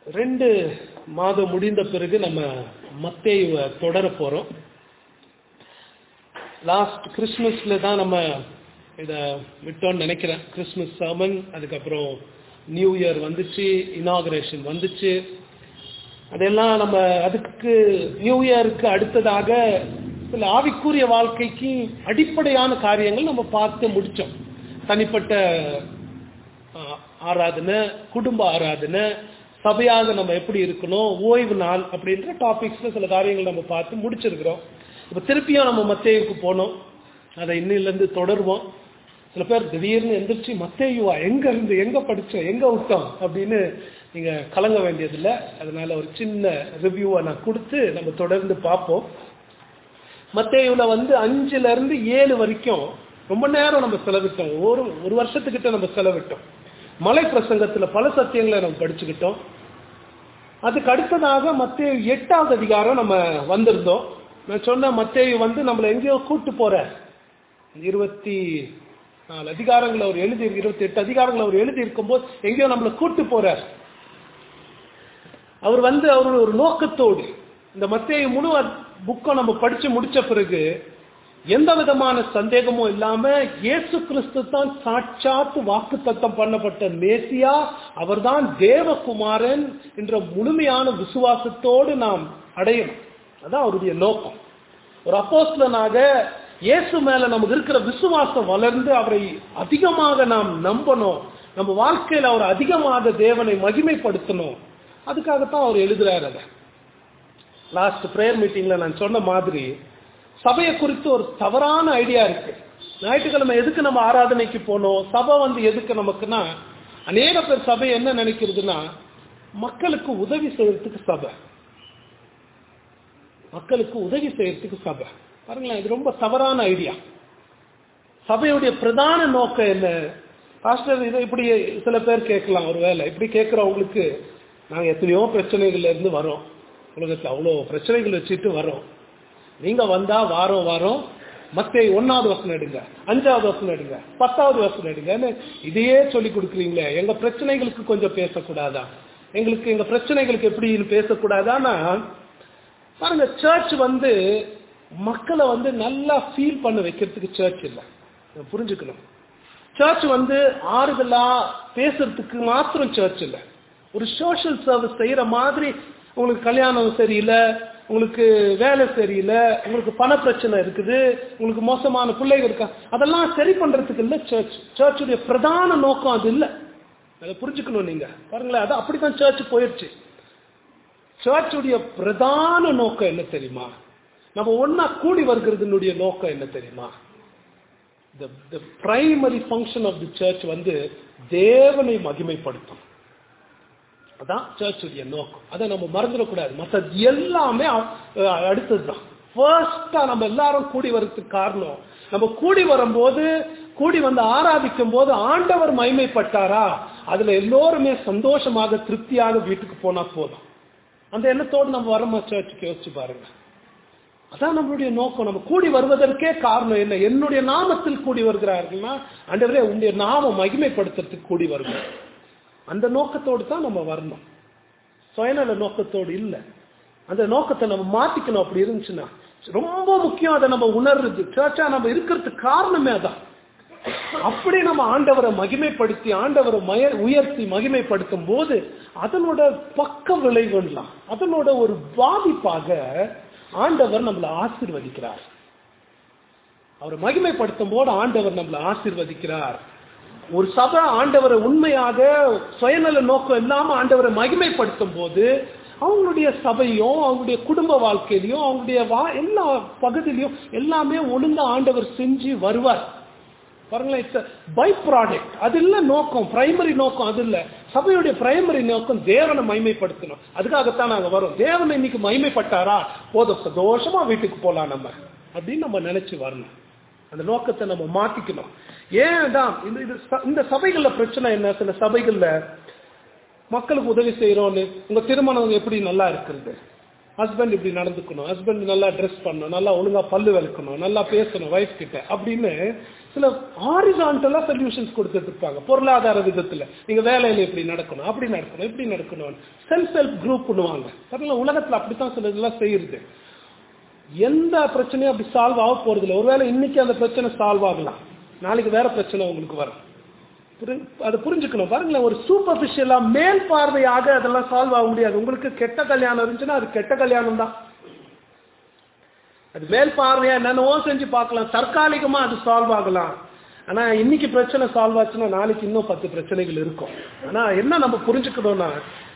ரெண்டு மாதம் முடிந்த பிறகு நம்ம மத்தேயுவை தொடர போகிறோம் லாஸ்ட் கிறிஸ்மஸில் தான் நம்ம இதை விட்டோம்னு நினைக்கிறேன் கிறிஸ்மஸ் சர்மன் அதுக்கப்புறம் நியூ இயர் வந்துச்சு இனாகுரேஷன் வந்துச்சு அதெல்லாம் நம்ம அதுக்கு நியூ இயருக்கு அடுத்ததாக சில ஆவிக்குரிய வாழ்க்கைக்கு அடிப்படையான காரியங்கள் நம்ம பார்த்து முடித்தோம் தனிப்பட்ட ஆஹ், ஆராதனை குடும்ப ஆராதனை சபையாக நம்ம எப்படி இருக்கணும் ஓய்வு நாள் அப்படின்ற டாபிக்ஸ்ல சில காரியங்கள் நம்ம பார்த்து முடிச்சிருக்கிறோம் இப்போ திருப்பியும் நம்ம மத்தேயுக்கு போனோம் அதை இன்னிலேருந்து தொடருவோம் சில பேர் திடீர்னு எந்திரிச்சு மத்தேயுவா எங்க இருந்து எங்க படிச்சோம் எங்க விட்டோம் அப்படின்னு நீங்க கலங்க வேண்டியதில்லை அதனால ஒரு சின்ன ரிவ்யூவை நான் கொடுத்து நம்ம தொடர்ந்து பார்ப்போம் மத்தேயுல வந்து அஞ்சுல இருந்து ஏழு வரைக்கும் ரொம்ப நேரம் நம்ம செலவிட்டோம் ஒரு ஒரு வருஷத்துக்கிட்ட நம்ம செலவிட்டோம் மலை பிரசங்கத்துல பல சத்தியங்களை நம்ம படிச்சுக்கிட்டோம் அதுக்கு அடுத்ததாக மத்தேயு எட்டாவது அதிகாரம் நம்ம வந்திருந்தோம் நான் சொன்ன மத்தேயு வந்து நம்மளை எங்கேயோ கூட்டு போற இருபத்தி நாலு அதிகாரங்களை அவர் எழுதி இருபத்தி எட்டு அதிகாரங்களை அவர் எழுதி இருக்கும்போது எங்கேயோ நம்மளை கூட்டு போறார் அவர் வந்து அவர் ஒரு நோக்கத்தோடு இந்த மத்திய முழு புக்கை நம்ம படிச்சு முடிச்ச பிறகு எந்த விதமான சந்தேகமும் இல்லாம இயேசு கிறிஸ்து தான் சாட்சாத்து வாக்கு தத்தம் பண்ணப்பட்ட மேசியா அவர்தான் தேவகுமாரன் என்ற முழுமையான விசுவாசத்தோடு நாம் அடையணும் அதான் அவருடைய நோக்கம் ஒரு அப்போஸ்தலனாக இயேசு மேல நமக்கு இருக்கிற விசுவாசம் வளர்ந்து அவரை அதிகமாக நாம் நம்பணும் நம்ம வாழ்க்கையில அவர் அதிகமாக தேவனை மகிமைப்படுத்தணும் அதுக்காகத்தான் அவர் எழுதுறாரு அதை லாஸ்ட் ப்ரேயர் மீட்டிங்ல நான் சொன்ன மாதிரி சபையை குறித்து ஒரு தவறான ஐடியா இருக்கு ஞாயிற்றுக்கிழமை எதுக்கு நம்ம ஆராதனைக்கு போனோம் சபை வந்து எதுக்கு நமக்குன்னா அநேக பேர் சபை என்ன நினைக்கிறதுனா மக்களுக்கு உதவி செய்யறதுக்கு சபை மக்களுக்கு உதவி செய்யறதுக்கு சபை பாருங்களேன் இது ரொம்ப தவறான ஐடியா சபையுடைய பிரதான நோக்கம் என்ன பாஸ்டர் இதை இப்படி சில பேர் கேட்கலாம் ஒருவேளை இப்படி கேட்குறவங்களுக்கு நாங்கள் எத்தனையோ பிரச்சனைகள்ல இருந்து வரோம் உலகத்தில் அவ்வளோ பிரச்சனைகள் வச்சுட்டு வரோம் நீங்க வந்தா வாரம் வாரம் மத்த ஒன்னாவது வசனம் எடுங்க அஞ்சாவது வசனம் எடுங்க பத்தாவது வசனம் எடுங்கன்னு இதையே சொல்லி கொடுக்குறீங்களே எங்க பிரச்சனைகளுக்கு கொஞ்சம் பேசக்கூடாதா எங்களுக்கு எங்க பிரச்சனைகளுக்கு எப்படின்னு பேசக்கூடாதான்னா பாருங்க சர்ச் வந்து மக்களை வந்து நல்லா ஃபீல் பண்ண வைக்கிறதுக்கு சர்ச் இல்லை இதை புரிஞ்சுக்கணும் சர்ச் வந்து ஆறுதலா பேசுறதுக்கு மாத்திரம் சர்ச் இல்லை ஒரு சோஷியல் சர்வீஸ் செய்யற மாதிரி உங்களுக்கு கல்யாணம் சரியில்லை உங்களுக்கு வேலை சரியில்லை உங்களுக்கு பண பிரச்சனை இருக்குது உங்களுக்கு மோசமான பிள்ளைகள் இருக்கா அதெல்லாம் சரி பண்றதுக்கு இல்லை சர்ச் சர்ச்சுடைய பிரதான நோக்கம் அது இல்லை அதை புரிஞ்சுக்கணும் நீங்க பாருங்களேன் அது அப்படித்தான் சர்ச் போயிடுச்சு சர்ச்சுடைய பிரதான நோக்கம் என்ன தெரியுமா நம்ம ஒன்னா கூடி வருகிறதுனுடைய நோக்கம் என்ன தெரியுமா the primary function of the church வந்து தேவனை மகிமைப்படுத்தும் அதான் சர்ச்சுடைய நோக்கம் அதை நம்ம மறந்துடக்கூடாது மற்றது எல்லாமே அஹ், அடுத்ததுதான் ஃபர்ஸ்டா நம்ம எல்லாரும் கூடி வர்றதுக்கு காரணம் நம்ம கூடி வரும்போது கூடி வந்து ஆராதிக்கும் போது ஆண்டவர் மகிமைப்பட்டாரா அதுல எல்லோருமே சந்தோஷமாக திருப்தியாக வீட்டுக்கு போனா போதும் அந்த எண்ணத்தோடு நம்ம வரமா சர்ச்சுக்கு யோசிச்சு பாருங்க அதான் நம்மளுடைய நோக்கம் நம்ம கூடி வருவதற்கே காரணம் என்ன என்னுடைய நாமத்தில் கூடி வருகிறார்கள்னா ஆண்டவரே உன்னுடைய நாமம் மகிமைப்படுத்துறதுக்கு கூடி வருகிறோம் அந்த நோக்கத்தோடு தான் நம்ம வரணும் சுயநல நோக்கத்தோடு இல்லை அந்த நோக்கத்தை நம்ம மாத்திக்கணும் அப்படி இருந்துச்சுன்னா ரொம்ப முக்கியம் அதை நம்ம உணர்றது சர்ச்சா நம்ம இருக்கிறதுக்கு காரணமே அதான் அப்படி நம்ம ஆண்டவரை மகிமைப்படுத்தி ஆண்டவரை மய உயர்த்தி மகிமைப்படுத்தும் போது அதனோட பக்க விளைவுலாம் அதனோட ஒரு பாதிப்பாக ஆண்டவர் நம்மளை ஆசீர்வதிக்கிறார் அவரை மகிமைப்படுத்தும் போது ஆண்டவர் நம்மளை ஆசீர்வதிக்கிறார் ஒரு சபை ஆண்டவரை உண்மையாக சுயநல நோக்கம் இல்லாம ஆண்டவரை மகிமைப்படுத்தும் போது அவங்களுடைய சபையும் அவங்களுடைய குடும்ப வாழ்க்கையிலையும் அவங்களுடைய வா எல்லா பகுதியிலையும் எல்லாமே ஒழுங்கா ஆண்டவர் செஞ்சு வருவார் பாருங்களேன் இட்ஸ் பை ப்ராடக்ட் அது இல்ல நோக்கம் பிரைமரி நோக்கம் அது இல்ல சபையுடைய பிரைமரி நோக்கம் தேவனை மகிமைப்படுத்தணும் அதுக்காகத்தான் நாங்க வரோம் தேவனை இன்னைக்கு மகிமைப்பட்டாரா போதும் சந்தோஷமா வீட்டுக்கு போலாம் நம்ம அப்படின்னு நம்ம நினைச்சு வரணும் அந்த நோக்கத்தை நம்ம மாத்திக்கணும் ஏன் தான் இந்த இது ச- இந்த சபைகள்ல பிரச்சனை என்ன சில சபைகள்ல மக்களுக்கு உதவி செய்யறோம்னு உங்க திருமணம் எப்படி நல்லா இருக்கிறது ஹஸ்பண்ட் இப்படி நடந்துக்கணும் ஹஸ்பண்ட் நல்லா ட்ரெஸ் பண்ணணும் நல்லா ஒழுங்கா பல்லு விளக்கணும் நல்லா பேசணும் வைஃப் கிட்ட அப்படின்னு சில ஹாரிசான்டலா சொல்யூஷன்ஸ் கொடுத்துட்டு இருப்பாங்க பொருளாதார விதத்துல நீங்க வேலையில இப்படி நடக்கணும் அப்படி நடக்கணும் இப்படி நடக்கணும் செல்ஃப் ஹெல்ப் குரூப் பண்ணுவாங்க சரிங்களா உலகத்துல அப்படித்தான் சில இதெல்லாம் செய்யுது எந்த பிரச்சனையும் அப்படி சால்வ் ஆக போறது இல்லை ஒருவேளை இன்னைக்கு அந்த பிரச்சனை சால்வ் ஆகலாம் நாளைக்கு வேற பிரச்சனை உங்களுக்கு வரும் புரி- அதை புரிஞ்சுக்கணும் பாருங்களேன் ஒரு சூப்பர்ஃபிஷியலா மேல் பார்வையாக அதெல்லாம் சால்வ் ஆக முடியாது உங்களுக்கு கெட்ட கல்யாணம் இருந்துச்சுன்னா அது கெட்ட கல்யாணம் தான் அது மேல் பார்வையா என்னென்னவோ செஞ்சு பார்க்கலாம் தற்காலிகமா அது சால்வ் ஆகலாம் ஆனா இன்னைக்கு பிரச்சனை சால்வ் ஆச்சுன்னா நாளைக்கு இன்னும் பத்து பிரச்சனைகள் இருக்கும் ஆனா என்ன நம்ம புரிஞ்சுக்கணும்னா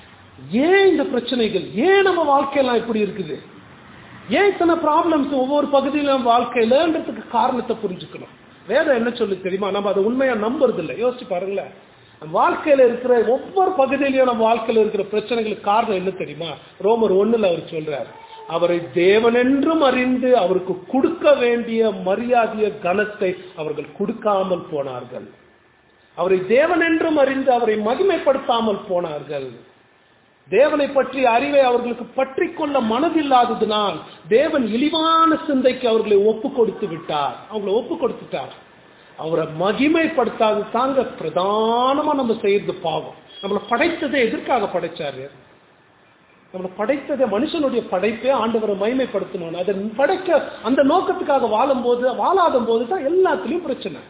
ஏன் இந்த பிரச்சனைகள் ஏன் நம்ம வாழ்க்கையெல்லாம் இப்படி இருக்குது ஏன் இத்தனை ப்ராப்ளம்ஸ் ஒவ்வொரு பகுதியிலும் நம்ம வாழ்க்கையிலன்றதுக்கு காரணத்தை புரிஞ்சுக்கணும் வேதம் என்ன சொல்லு தெரியுமா நம்ம அதை உண்மையா நம்புறது இல்லை யோசிச்சு பாருங்களேன் நம்ம வாழ்க்கையில இருக்கிற ஒவ்வொரு பகுதியிலையும் நம்ம வாழ்க்கையில இருக்கிற பிரச்சனைகளுக்கு காரணம் என்ன தெரியுமா ரோமர் ஒண்ணுல அவர் சொல்றாரு அவரை தேவனென்றும் அறிந்து அவருக்கு கொடுக்க வேண்டிய மரியாதைய கனத்தை அவர்கள் கொடுக்காமல் போனார்கள் அவரை தேவனென்றும் அறிந்து அவரை மகிமைப்படுத்தாமல் போனார்கள் தேவனை பற்றிய அறிவை அவர்களுக்கு பற்றி கொள்ள மனதில்லாததினால் தேவன் இழிவான சிந்தைக்கு அவர்களை ஒப்பு கொடுத்து விட்டார் அவங்களை ஒப்பு கொடுத்துட்டார் அவரை மகிமைப்படுத்தாது தாங்க பிரதானமா நம்ம செய்யறது பாவம் நம்மளை படைத்ததை எதற்காக படைச்சாரு நம்மளை படைத்ததை மனுஷனுடைய படைப்பே ஆண்டவரை மகிமைப்படுத்தணும் அதை படைக்க அந்த நோக்கத்துக்காக வாழும்போது வாழாத போது தான் எல்லாத்துலயும் பிரச்சனை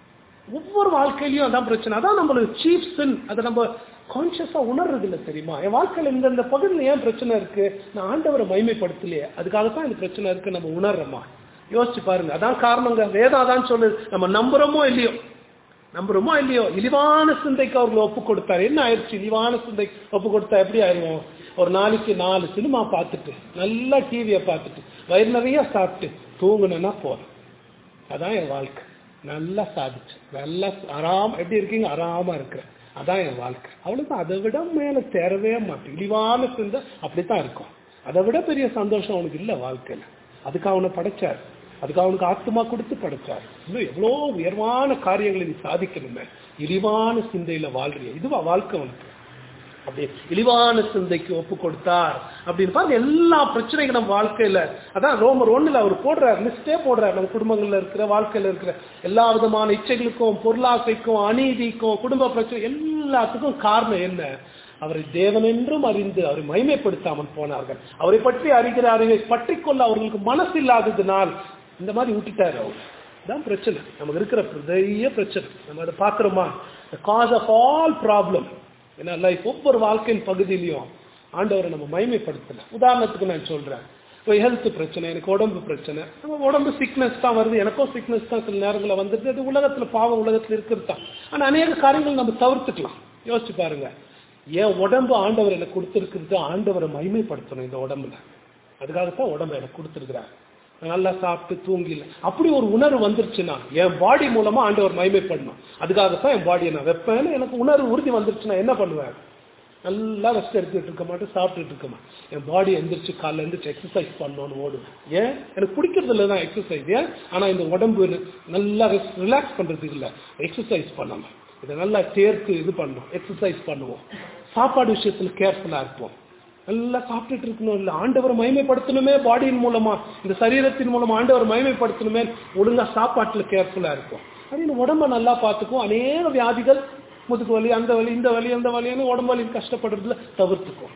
ஒவ்வொரு வாழ்க்கையிலயும் அதான் பிரச்சனை அதான் நம்மளுக்கு சீஃப் சின் அதை நம்ம கான்சியஸா உணர்றது இல்லை தெரியுமா என் வாழ்க்கையில இந்த இந்த பகுதியில் ஏன் பிரச்சனை இருக்கு நான் ஆண்டவரை மகிமைப்படுத்தலையே அதுக்காகத்தான் இந்த பிரச்சனை இருக்கு நம்ம உணர்றோமா யோசிச்சு பாருங்க அதான் காரணங்க வேதம் அதான் சொல்லுது நம்ம நம்புறோமோ இல்லையோ நம்புறோமோ இல்லையோ இழிவான சிந்தைக்கு அவர்களை ஒப்பு கொடுத்தாரு என்ன ஆயிடுச்சு இழிவான சிந்தை ஒப்பு கொடுத்தா எப்படி ஆயிடுவோம் ஒரு நாளைக்கு நாலு சினிமா பார்த்துட்டு நல்லா டிவியை பார்த்துட்டு வயிறு நிறைய சாப்பிட்டு தூங்குனேன்னா போதும் அதான் என் வாழ்க்கை நல்லா சாதிச்சு நல்லா ஆறாம எப்படி இருக்கீங்க ஆறாம இருக்கிறேன் அதான் என் வாழ்க்கை அவ்வளவுதான் அதை விட மேல தேரவே மாட்டேன் இழிவான சிந்தை அப்படித்தான் இருக்கும் அதை விட பெரிய சந்தோஷம் அவனுக்கு இல்லை வாழ்க்கையில அதுக்கு அவனை படைச்சார் அதுக்கு அவனுக்கு ஆத்மா கொடுத்து படைச்சார் இன்னும் எவ்வளோ உயர்வான காரியங்களை நீ சாதிக்கணுமே இழிவான சிந்தையில வாழ்றிய இதுவா வாழ்க்கை உனக்கு அப்படி இழிவான சிந்தைக்கு ஒப்பு கொடுத்தார் அப்படின்னு பாருங்க எல்லா பிரச்சனைகளும் நம்ம வாழ்க்கையில அதான் ரோமர் ஒண்ணுல அவர் போடுறார் லிஸ்டே போடுறார் நம்ம குடும்பங்கள்ல இருக்கிற வாழ்க்கையில இருக்கிற எல்லா விதமான இச்சைகளுக்கும் பொருளாசைக்கும் அநீதிக்கும் குடும்ப பிரச்சனை எல்லாத்துக்கும் காரணம் என்ன அவரை தேவன் என்றும் அறிந்து அவரை மகிமைப்படுத்தாமல் போனார்கள் அவரை பற்றி அறிகிற அறிவை பற்றி கொள்ள அவர்களுக்கு மனசு இல்லாததினால் இந்த மாதிரி விட்டுட்டாரு அவர் தான் பிரச்சனை நமக்கு இருக்கிற பெரிய பிரச்சனை நம்ம அதை பார்க்கிறோமா காஸ் ஆஃப் ஆல் ப்ராப்ளம் ஏன்னா லைஃப் ஒவ்வொரு வாழ்க்கையின் பகுதியிலையும் ஆண்டவரை நம்ம மகிமைப்படுத்தல உதாரணத்துக்கு நான் சொல்றேன் இப்போ ஹெல்த் பிரச்சனை எனக்கு உடம்பு பிரச்சனை நம்ம உடம்பு சிக்னஸ் தான் வருது எனக்கும் சிக்னஸ் தான் சில நேரங்களில் வந்துட்டு அது உலகத்துல பாவம் உலகத்துல இருக்கிறது தான் ஆனா அநேக காரியங்கள் நம்ம தவிர்த்துக்கலாம் யோசிச்சு பாருங்க என் உடம்பு ஆண்டவர் எனக்கு கொடுத்துருக்கிறது ஆண்டவரை மகிமைப்படுத்தணும் இந்த உடம்புல அதுக்காகத்தான் உடம்பு எனக்கு கொடுத்துருக்கிறார் நல்லா சாப்பிட்டு தூங்கில அப்படி ஒரு உணர்வு வந்துருச்சுன்னா என் பாடி மூலமா ஆண்டவர் மகிமைப்படணும் அதுக்காகத்தான் என் பாடியை நான் வைப்பேன்னு எனக்கு உணர்வு உறுதி வந்துருச்சுன்னா என்ன பண்ணுவேன் நல்லா ரெஸ்ட் எடுத்துட்டு இருக்க மாட்டேன் சாப்பிட்டுட்டு இருக்க மாட்டேன் என் பாடி எந்திரிச்சு காலைல எந்திரிச்சு எக்ஸசைஸ் பண்ணணும்னு ஓடுவேன் ஏன் எனக்கு பிடிக்கிறது இல்லை தான் எக்ஸசைஸ் ஏன் ஆனா இந்த உடம்பு நல்லா ரிலாக்ஸ் பண்றதுக்கு இல்லை எக்ஸசைஸ் பண்ணணும் இதை நல்லா தேர்த்து இது பண்ணணும் எக்ஸசைஸ் பண்ணுவோம் சாப்பாடு விஷயத்துல கேர்ஃபுல்லா இருப்போம் நல்லா சாப்பிட்டுட்டு இருக்கணும் இல்ல ஆண்டவர் மகிமைப்படுத்தணுமே பாடியின் மூலமா இந்த சரீரத்தின் மூலமா ஆண்டவர் மகிமைப்படுத்தணுமே ஒழுங்கா சாப்பாட்டுல கேர்ஃபுல்லா இருக்கும் அது இந்த உடம்ப நல்லா பார்த்துக்கும் அநேக வியாதிகள் முதுகு வலி அந்த வலி இந்த வலி அந்த வலின்னு உடம்பு வலி கஷ்டப்படுறதுல தவிர்த்துக்கும்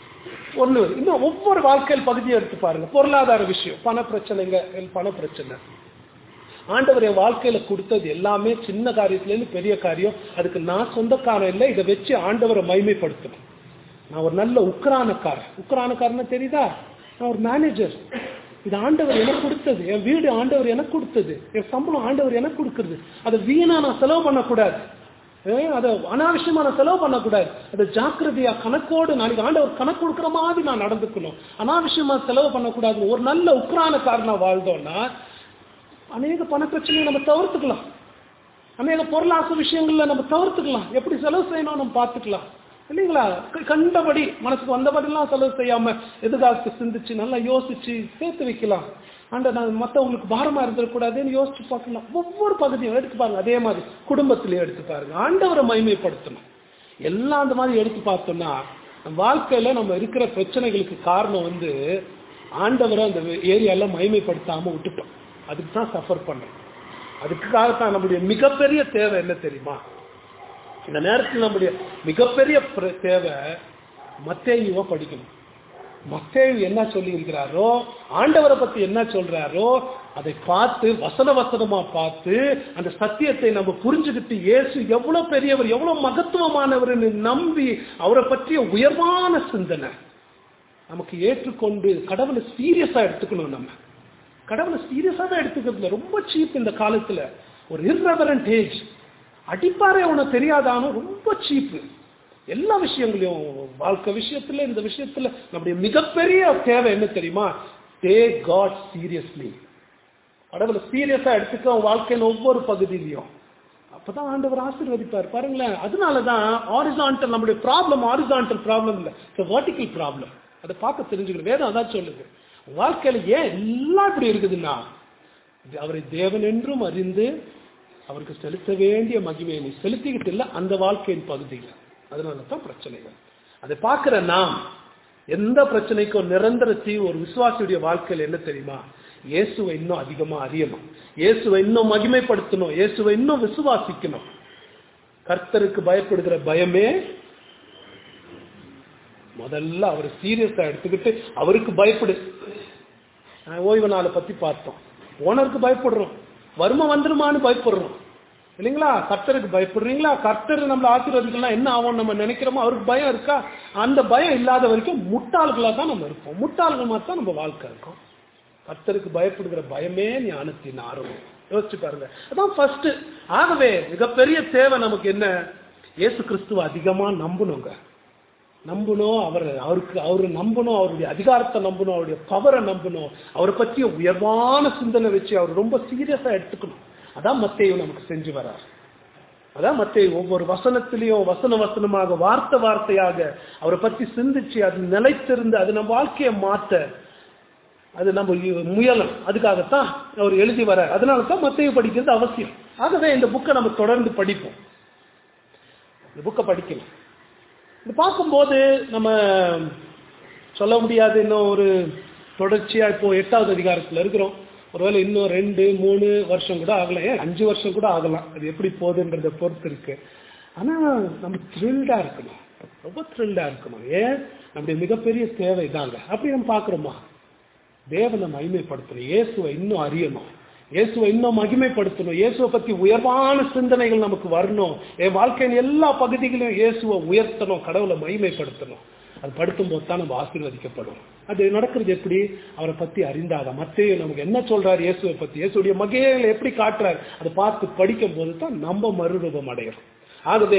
ஒண்ணு இன்னும் ஒவ்வொரு வாழ்க்கையில் பகுதியை எடுத்து பாருங்க பொருளாதார விஷயம் பண பிரச்சனைங்க பண பிரச்சனை ஆண்டவர் என் வாழ்க்கையில கொடுத்தது எல்லாமே சின்ன காரியத்துல இருந்து பெரிய காரியம் அதுக்கு நான் சொந்தக்காரன் இல்லை இதை வச்சு ஆண்டவரை மகிமைப்படுத்தணும் நான் ஒரு நல்ல உக்ரானக்காரன் உக்ரானக்காரன்னு தெரியுதா நான் ஒரு மேனேஜர் இது ஆண்டவர் எனக்கு கொடுத்தது என் வீடு ஆண்டவர் எனக்கு கொடுத்தது என் சம்பளம் ஆண்டவர் எனக்கு கொடுக்கறது அதை வீணா நான் செலவு பண்ணக்கூடாது ஏன் அதை அனாவசியமா நான் செலவு பண்ணக்கூடாது அதை ஜாக்கிரதையா கணக்கோடு நாளைக்கு ஆண்டவர் கணக்கு கொடுக்குற மாதிரி நான் நடந்துக்கணும் அனாவசியமா செலவு பண்ணக்கூடாது ஒரு நல்ல உக்ரானக்காரனா வாழ்ந்தோம்னா அநேக பண பிரச்சனையை நம்ம தவிர்த்துக்கலாம் அநேக பொருளாசை விஷயங்கள்ல நம்ம தவிர்த்துக்கலாம் எப்படி செலவு செய்யணும் நம்ம பார்த்துக்கலாம் இல்லைங்களா கண்டபடி மனசுக்கு வந்தபடிலாம் செலவு செய்யாம எதிர்காலத்தை சிந்திச்சு நல்லா யோசிச்சு சேர்த்து வைக்கலாம் ஆண்ட நான் மற்றவங்களுக்கு பாரமா இருந்துடக்கூடாதுன்னு யோசிச்சு பார்க்கலாம் ஒவ்வொரு பகுதியும் எடுத்து பாருங்க அதே மாதிரி குடும்பத்திலேயே எடுத்து பாருங்க ஆண்டவரை மகிமைப்படுத்தணும் எல்லாம் அந்த மாதிரி எடுத்து பார்த்தோம்னா நம்ம வாழ்க்கையில நம்ம இருக்கிற பிரச்சனைகளுக்கு காரணம் வந்து ஆண்டவரை அந்த ஏரியால மகிமைப்படுத்தாம விட்டுட்டோம் அதுக்கு தான் சஃபர் பண்றோம் அதுக்காகத்தான் நம்முடைய மிகப்பெரிய தேவை என்ன தெரியுமா இந்த நேரத்தில் நம்முடைய மிகப்பெரிய பிர- தேவை மத்தேயுவை படிக்கணும் மத்தேயு என்ன சொல்லி இருக்கிறாரோ ஆண்டவரை பத்தி என்ன சொல்றாரோ அதை பார்த்து வசன வசனமா பார்த்து அந்த சத்தியத்தை நம்ம புரிஞ்சுக்கிட்டு இயேசு எவ்வளவு பெரியவர் எவ்வளவு மகத்துவமானவர்னு நம்பி அவரை பற்றிய உயர்வான சிந்தனை நமக்கு ஏற்றுக்கொண்டு கடவுளை சீரியஸா எடுத்துக்கணும் நம்ம கடவுளை சீரியஸா தான் எடுத்துக்கிறது ரொம்ப சீப் இந்த காலத்துல ஒரு இர்ரெவரண்ட் ஏஜ் அடிப்பாரே உனக்கு தெரியாதானோ ரொம்ப சீப்பு எல்லா விஷயங்களையும் வாழ்க்கை விஷயத்துல இந்த விஷயத்துல நம்முடைய மிகப்பெரிய தேவை என்ன தெரியுமா டே காட் சீரியஸ்லி கடவுளை சீரியஸா எடுத்துக்க உன் வாழ்க்கையின் ஒவ்வொரு பகுதியிலையும் அப்பதான் ஆண்டவர் ஆசீர்வதிப்பார் பாருங்களேன் அதனாலதான் ஆரிசான்டல் நம்முடைய ப்ராப்ளம் ஆரிசான்டல் ப்ராப்ளம் இல்ல வெர்டிக்கல் ப்ராப்ளம் அதை பார்க்க தெரிஞ்சுக்கணும் வேதம் அதான் சொல்லுது உன் வாழ்க்கையில ஏன் எல்லாம் இப்படி இருக்குதுன்னா இது அவரை தேவன் என்றும் அறிந்து அவருக்கு செலுத்த வேண்டிய மகிமையை நீ செலுத்திக்கிட்டு இல்லை அந்த வாழ்க்கையின் பகுதியில் அதனால தான் பிரச்சனைகள் அதை பார்க்கிற நாம் எந்த பிரச்சனைக்கும் நிரந்தர தீவு ஒரு விசுவாசியுடைய வாழ்க்கையில் என்ன தெரியுமா இயேசுவை இன்னும் அதிகமா அறியணும் இயேசுவை இன்னும் மகிமைப்படுத்தணும் இயேசுவை இன்னும் விசுவாசிக்கணும் கர்த்தருக்கு பயப்படுகிற பயமே முதல்ல அவர் சீரியஸா எடுத்துக்கிட்டு அவருக்கு பயப்படு அஹ் ஓய்வு நாளை பத்தி பார்த்தோம் ஓனருக்கு பயப்படுறோம் வறுமை வந்துருமான்னு பயப்படுறோம் இல்லைங்களா கர்த்தருக்கு பயப்படுறீங்களா கர்த்தர் நம்மள ஆசீர்வதிக்கலாம் என்ன ஆகும் நம்ம நினைக்கிறோமோ அவருக்கு பயம் இருக்கா அந்த பயம் இல்லாத வரைக்கும் முட்டாள்களா தான் நம்ம இருப்போம் முட்டாள்கள் மாதிரி தான் நம்ம வாழ்க்கை இருக்கும் கர்த்தருக்கு பயப்படுகிற பயமே ஞானத்தின் ஆர்வம் யோசிச்சு பாருங்க அதான் ஃபர்ஸ்ட் ஆகவே மிகப்பெரிய தேவை நமக்கு என்ன இயேசு கிறிஸ்துவ அதிகமா நம்பணுங்க நம்பணும் அவர் அவருக்கு அவரு நம்பணும் அவருடைய அதிகாரத்தை நம்பணும் அவருடைய பவரை நம்பணும் அவரை பற்றிய உயர்வான சிந்தனை வச்சு அவர் ரொம்ப சீரியஸா எடுத்துக்கணும் அதான் மத்தேயு நமக்கு செஞ்சு வரார் அதான் மத்தேயு ஒவ்வொரு வசனத்திலையும் வசன வசனமாக வார்த்தை வார்த்தையாக அவரை பற்றி சிந்திச்சு அது நிலைத்திருந்து அது நம்ம வாழ்க்கையை மாற்ற அது நம்ம முயலும் அதுக்காகத்தான் அவர் எழுதி வர அதனால தான் மத்தேயு படிக்கிறது அவசியம் ஆகவே இந்த புக்கை நம்ம தொடர்ந்து படிப்போம் இந்த புக்கை படிக்கணும் இது பார்க்கும்போது நம்ம சொல்ல முடியாது இன்னும் ஒரு தொடர்ச்சியா இப்போ எட்டாவது அதிகாரத்துல இருக்கிறோம் ஒருவேளை இன்னும் ரெண்டு மூணு வருஷம் கூட ஆகலாம் ஏன் அஞ்சு வருஷம் கூட ஆகலாம் அது எப்படி போகுதுன்றத பொறுத்து இருக்கு ஆனா நம்ம த்ரில்டா இருக்கணும் ரொம்ப த்ரில்டா இருக்கணும் ஏன் நம்முடைய மிகப்பெரிய தேவை தாங்க அப்படி நம்ம பாக்குறோமா தேவனை மகிமைப்படுத்தணும் இயேசுவை இன்னும் அறியணும் இயேசுவை இன்னும் மகிமைப்படுத்தணும் இயேசுவை பத்தி உயர்வான சிந்தனைகள் நமக்கு வரணும் என் வாழ்க்கையின் எல்லா பகுதிகளையும் இயேசுவை உயர்த்தணும் கடவுளை மகிமைப்படுத்தணும் அது படுத்தும் போது தான் நம்ம ஆசீர்வதிக்கப்படும் அது நடக்கிறது எப்படி அவரை பத்தி அறிந்தாத மத்தேயு நமக்கு என்ன சொல்றாரு இயேசுவை பத்தி இயேசுடைய மகைகளை எப்படி காட்டுறாரு அதை பார்த்து படிக்கும் போது தான் நம்ம மறுரூபம் அடையும் ஆகவே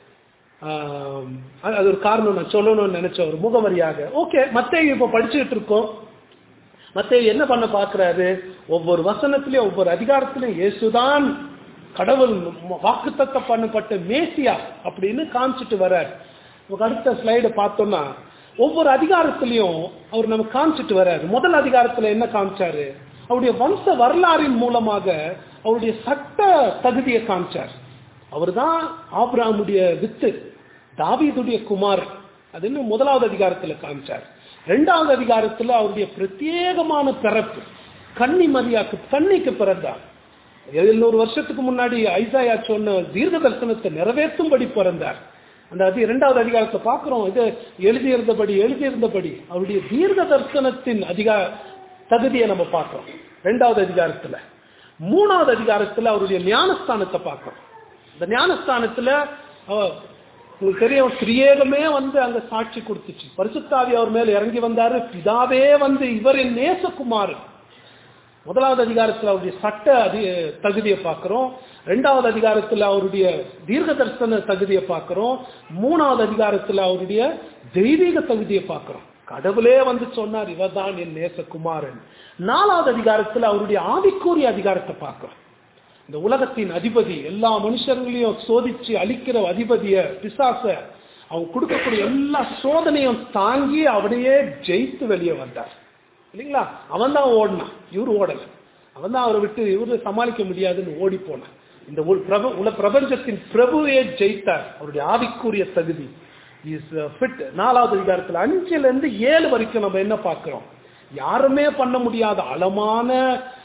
ஆஹ், அது ஒரு காரணம் நான் சொல்லணும்னு நினைச்ச ஒரு முகவரியாக ஓகே மத்தேயு இப்போ படிச்சுக்கிட்டு இருக்கோம் மத்தேயு என்ன பண்ண பார்க்கறாரு ஒவ்வொரு வசனத்திலையும் ஒவ்வொரு அதிகாரத்திலையும் இயேசுதான் கடவுள் வாக்குத்தத்த பண்ணப்பட்ட மேசியா அப்படின்னு காமிச்சிட்டு வர்றார் நமக்கு அடுத்த ஸ்லைடை பார்த்தோம்னா ஒவ்வொரு அதிகாரத்திலையும் அவர் நமக்கு காமிச்சிட்டு வர்றாரு முதல் அதிகாரத்துல என்ன காமிச்சாரு அவருடைய வம்ச வரலாறின் மூலமாக அவருடைய சட்ட தகுதியை காமிச்சார் அவர்தான் ஆபிரகாமுடைய வித்து தாவீதுடைய குமார் அது இன்னும் முதலாவது அதிகாரத்துல காமிச்சார் ரெண்டாவது அதிகாரத்துல அவருடைய பிரத்யேகமான பிறப்பு கன்னி மரியாக்கு கன்னிக்கு பிறந்தார் எழுநூறு வருஷத்துக்கு முன்னாடி ஐசாயா சொன்ன தீர்க்க தரிசனத்தை நிறைவேற்றும்படி பிறந்தார் அந்த அது இரண்டாவது அதிகாரத்தை பார்க்கிறோம் இது எழுதியிருந்தபடி எழுதியிருந்தபடி அவருடைய தீர்க்க தரிசனத்தின் அதிகார தகுதியை நம்ம பார்க்கிறோம் ரெண்டாவது அதிகாரத்துல மூணாவது அதிகாரத்துல அவருடைய ஞானஸ்தானத்தை பார்க்கிறோம் இந்த ஞானஸ்தானத்துல அவ- உங்களுக்கு தெரியும் திரியேகமே வந்து அங்க சாட்சி கொடுத்துச்சு பரிசுத்தாவி அவர் மேல இறங்கி வந்தாரு பிதாவே வந்து இவரின் நேசகுமார் முதலாவது அதிகாரத்தில் அவருடைய சட்ட அதி தகுதியை பார்க்கிறோம் ரெண்டாவது அதிகாரத்தில் அவருடைய தீர்க்க தரிசன தகுதியை பார்க்கிறோம் மூணாவது அதிகாரத்தில் அவருடைய தெய்வீக தகுதியை பார்க்கிறோம் கடவுளே வந்து சொன்னார் இவர்தான் என் நேசகுமாரன் நாலாவது அதிகாரத்தில் அவருடைய ஆவிக்கூறிய அதிகாரத்தை பார்க்கிறோம் இந்த உலகத்தின் அதிபதி எல்லா மனுஷர்களையும் சோதிச்சு அழிக்கிற அதிபதிய பிசாச அவன் கொடுக்கக்கூடிய எல்லா சோதனையும் தாங்கி அவனையே ஜெயித்து வெளியே வந்தார் இல்லைங்களா அவன் தான் ஓடினான் இவர் ஓடல அவன் தான் அவரை விட்டு இவரு சமாளிக்க முடியாதுன்னு ஓடி போனான் இந்த உல- பிரப உல பிரபஞ்சத்தின் பிரபுவே ஜெயித்தார் அவருடைய ஆவிக்குரிய தகுதி இஸ் ஃபிட் நாலாவது அதிகாரத்தில் அஞ்சுல இருந்து ஏழு வரைக்கும் நம்ம என்ன பார்க்கிறோம் யாருமே பண்ண முடியாத அளமான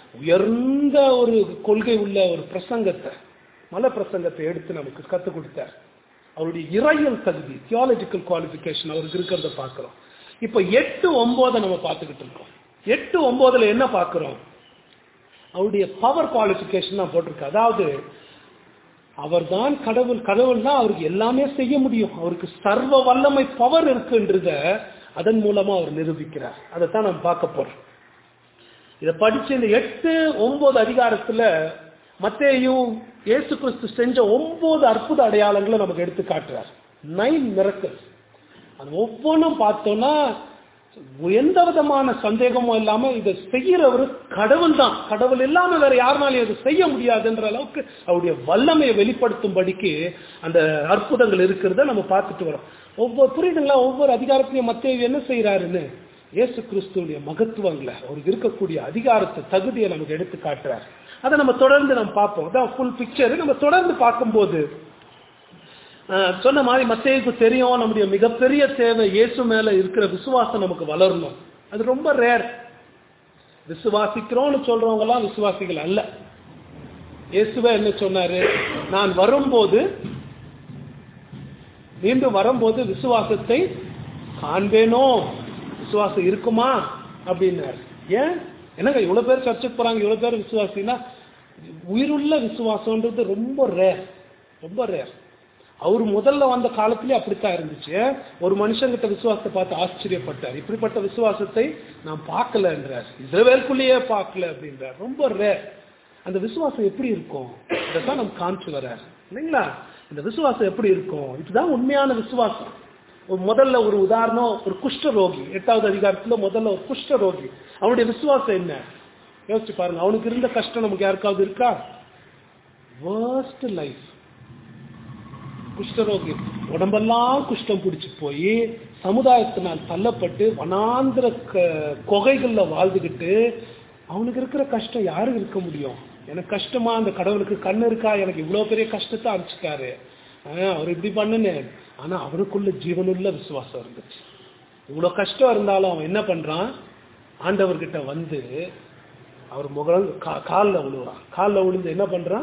உயர்ந்த ஒரு கொள்கை உள்ள ஒரு பிரசங்கத்தை மல பிரசங்கத்தை எடுத்து நமக்கு கற்றுக் கொடுத்தார் அவருடைய இறையல் தகுதி தியாலஜிக்கல் குவாலிஃபிகேஷன் அவருக்கு இருக்கிறத பார்க்கிறோம் இப்ப எட்டு ஒன்பதை நம்ம பார்த்துக்கிட்டு இருக்கோம் எட்டு ஒன்பதுல என்ன பார்க்கிறோம் அவருடைய பவர் குவாலிஃபிகேஷன் தான் போட்டிருக்கு அதாவது அவர்தான் கடவுள் கடவுள் தான் அவருக்கு எல்லாமே செய்ய முடியும் அவருக்கு சர்வ வல்லமை பவர் இருக்குன்றத அதன் மூலமா அவர் நிரூபிக்கிறார் அதைத்தான் நம்ம பார்க்க போறோம் இதை படிச்சு இந்த எட்டு ஒன்பது அதிகாரத்துல மத்தேயும் இயேசு கிறிஸ்து செஞ்ச ஒன்பது அற்புத அடையாளங்களை நமக்கு எடுத்து காட்டுறார் நைன் மிரக்கல்ஸ் அது ஒவ்வொன்றும் பார்த்தோம்னா எந்த விதமான சந்தேகமும் இல்லாம இதை செய்யறவர் கடவுள் தான் கடவுள் இல்லாம வேற யாருனாலையும் இதை செய்ய முடியாதுன்ற அளவுக்கு அவருடைய வல்லமையை வெளிப்படுத்தும்படிக்கு அந்த அற்புதங்கள் இருக்கிறத நம்ம பார்த்துட்டு வரோம் ஒவ்வொரு புரியுதுங்களா ஒவ்வொரு அதிகாரத்திலையும் மத்திய என்ன செய்யறாருன்னு இயேசு கிறிஸ்துடைய மகத்துவங்களை அவருக்கு இருக்கக்கூடிய அதிகாரத்தை தகுதியை நமக்கு எடுத்து காட்டுறாரு அதை நம்ம தொடர்ந்து நம்ம பார்ப்போம் அதான் ஃபுல் பிக்சர் நம்ம தொடர்ந்து பார்க்கும்போது ஆஹ் சொன்ன மாதிரி மத்தேயுக்கு தெரியும் நம்முடைய மிகப்பெரிய தேவை இயேசு மேல இருக்கிற விசுவாசம் நமக்கு வளரணும் அது ரொம்ப ரேர் விசுவாசிக்கிறோம்னு சொல்றவங்க எல்லாம் விசுவாசிகள் அல்ல இயேசுவே என்ன சொன்னாரு நான் வரும்போது மீண்டும் வரும்போது விசுவாசத்தை காண்பேனோ விசுவாசம் இருக்குமா அப்படின்னாரு ஏன் என்னங்க இவ்வளவு பேர் சர்ச்சுக்கு போறாங்க இவ்வளவு பேர் விசுவாசின்னா உயிருள்ள விசுவாசம்ன்றது ரொம்ப ரேர் ரொம்ப ரேர் அவர் முதல்ல வந்த காலத்திலே அப்படித்தான் இருந்துச்சு ஒரு மனுஷங்கிட்ட விசுவாசத்தை பார்த்து ஆச்சரியப்பட்டார் இப்படிப்பட்ட விசுவாசத்தை நான் பார்க்கலன்றார் இஸ்ரவேலுக்குள்ளேயே பார்க்கல அப்படின்றார் ரொம்ப ரேர் அந்த விசுவாசம் எப்படி இருக்கும் இதைத்தான் நம்ம காமிச்சு வர்றார் இல்லைங்களா இந்த விசுவாசம் எப்படி இருக்கும் இதுதான் உண்மையான விசுவாசம் ஒரு முதல்ல ஒரு உதாரணம் ஒரு குஷ்ட ரோகி எட்டாவது அதிகாரத்துல முதல்ல ஒரு குஷ்ட ரோகி அவனுடைய விசுவாசம் என்ன யோசிச்சு பாருங்க அவனுக்கு இருந்த கஷ்டம் நமக்கு யாருக்காவது இருக்கா வேர்ஸ்ட் லைஃப் குஷ்டரோகி உடம்பெல்லாம் குஷ்டம் பிடிச்சு போய் சமுதாயத்தினால் தள்ளப்பட்டு வனாந்திர க- குகைகள்ல வாழ்ந்துகிட்டு அவனுக்கு இருக்கிற கஷ்டம் யாருக்கு இருக்க முடியும் எனக்கு கஷ்டமா அந்த கடவுளுக்கு கண்ணு இருக்கா எனக்கு இவ்வளவு பெரிய கஷ்டத்தை அனுப்பிச்சிட்டாரு ஆஹ் அவர் இப்படி பண்ணுன்னு ஆனா அவனுக்குள்ள ஜீவனுள்ள விசுவாசம் இருந்துச்சு இவ்வளவு கஷ்டம் இருந்தாலும் அவன் என்ன பண்றான் ஆண்டவர்கிட்ட வந்து அவர் முகம் கா- கால்ல விழுவான் கால்ல விழுந்து என்ன பண்றான்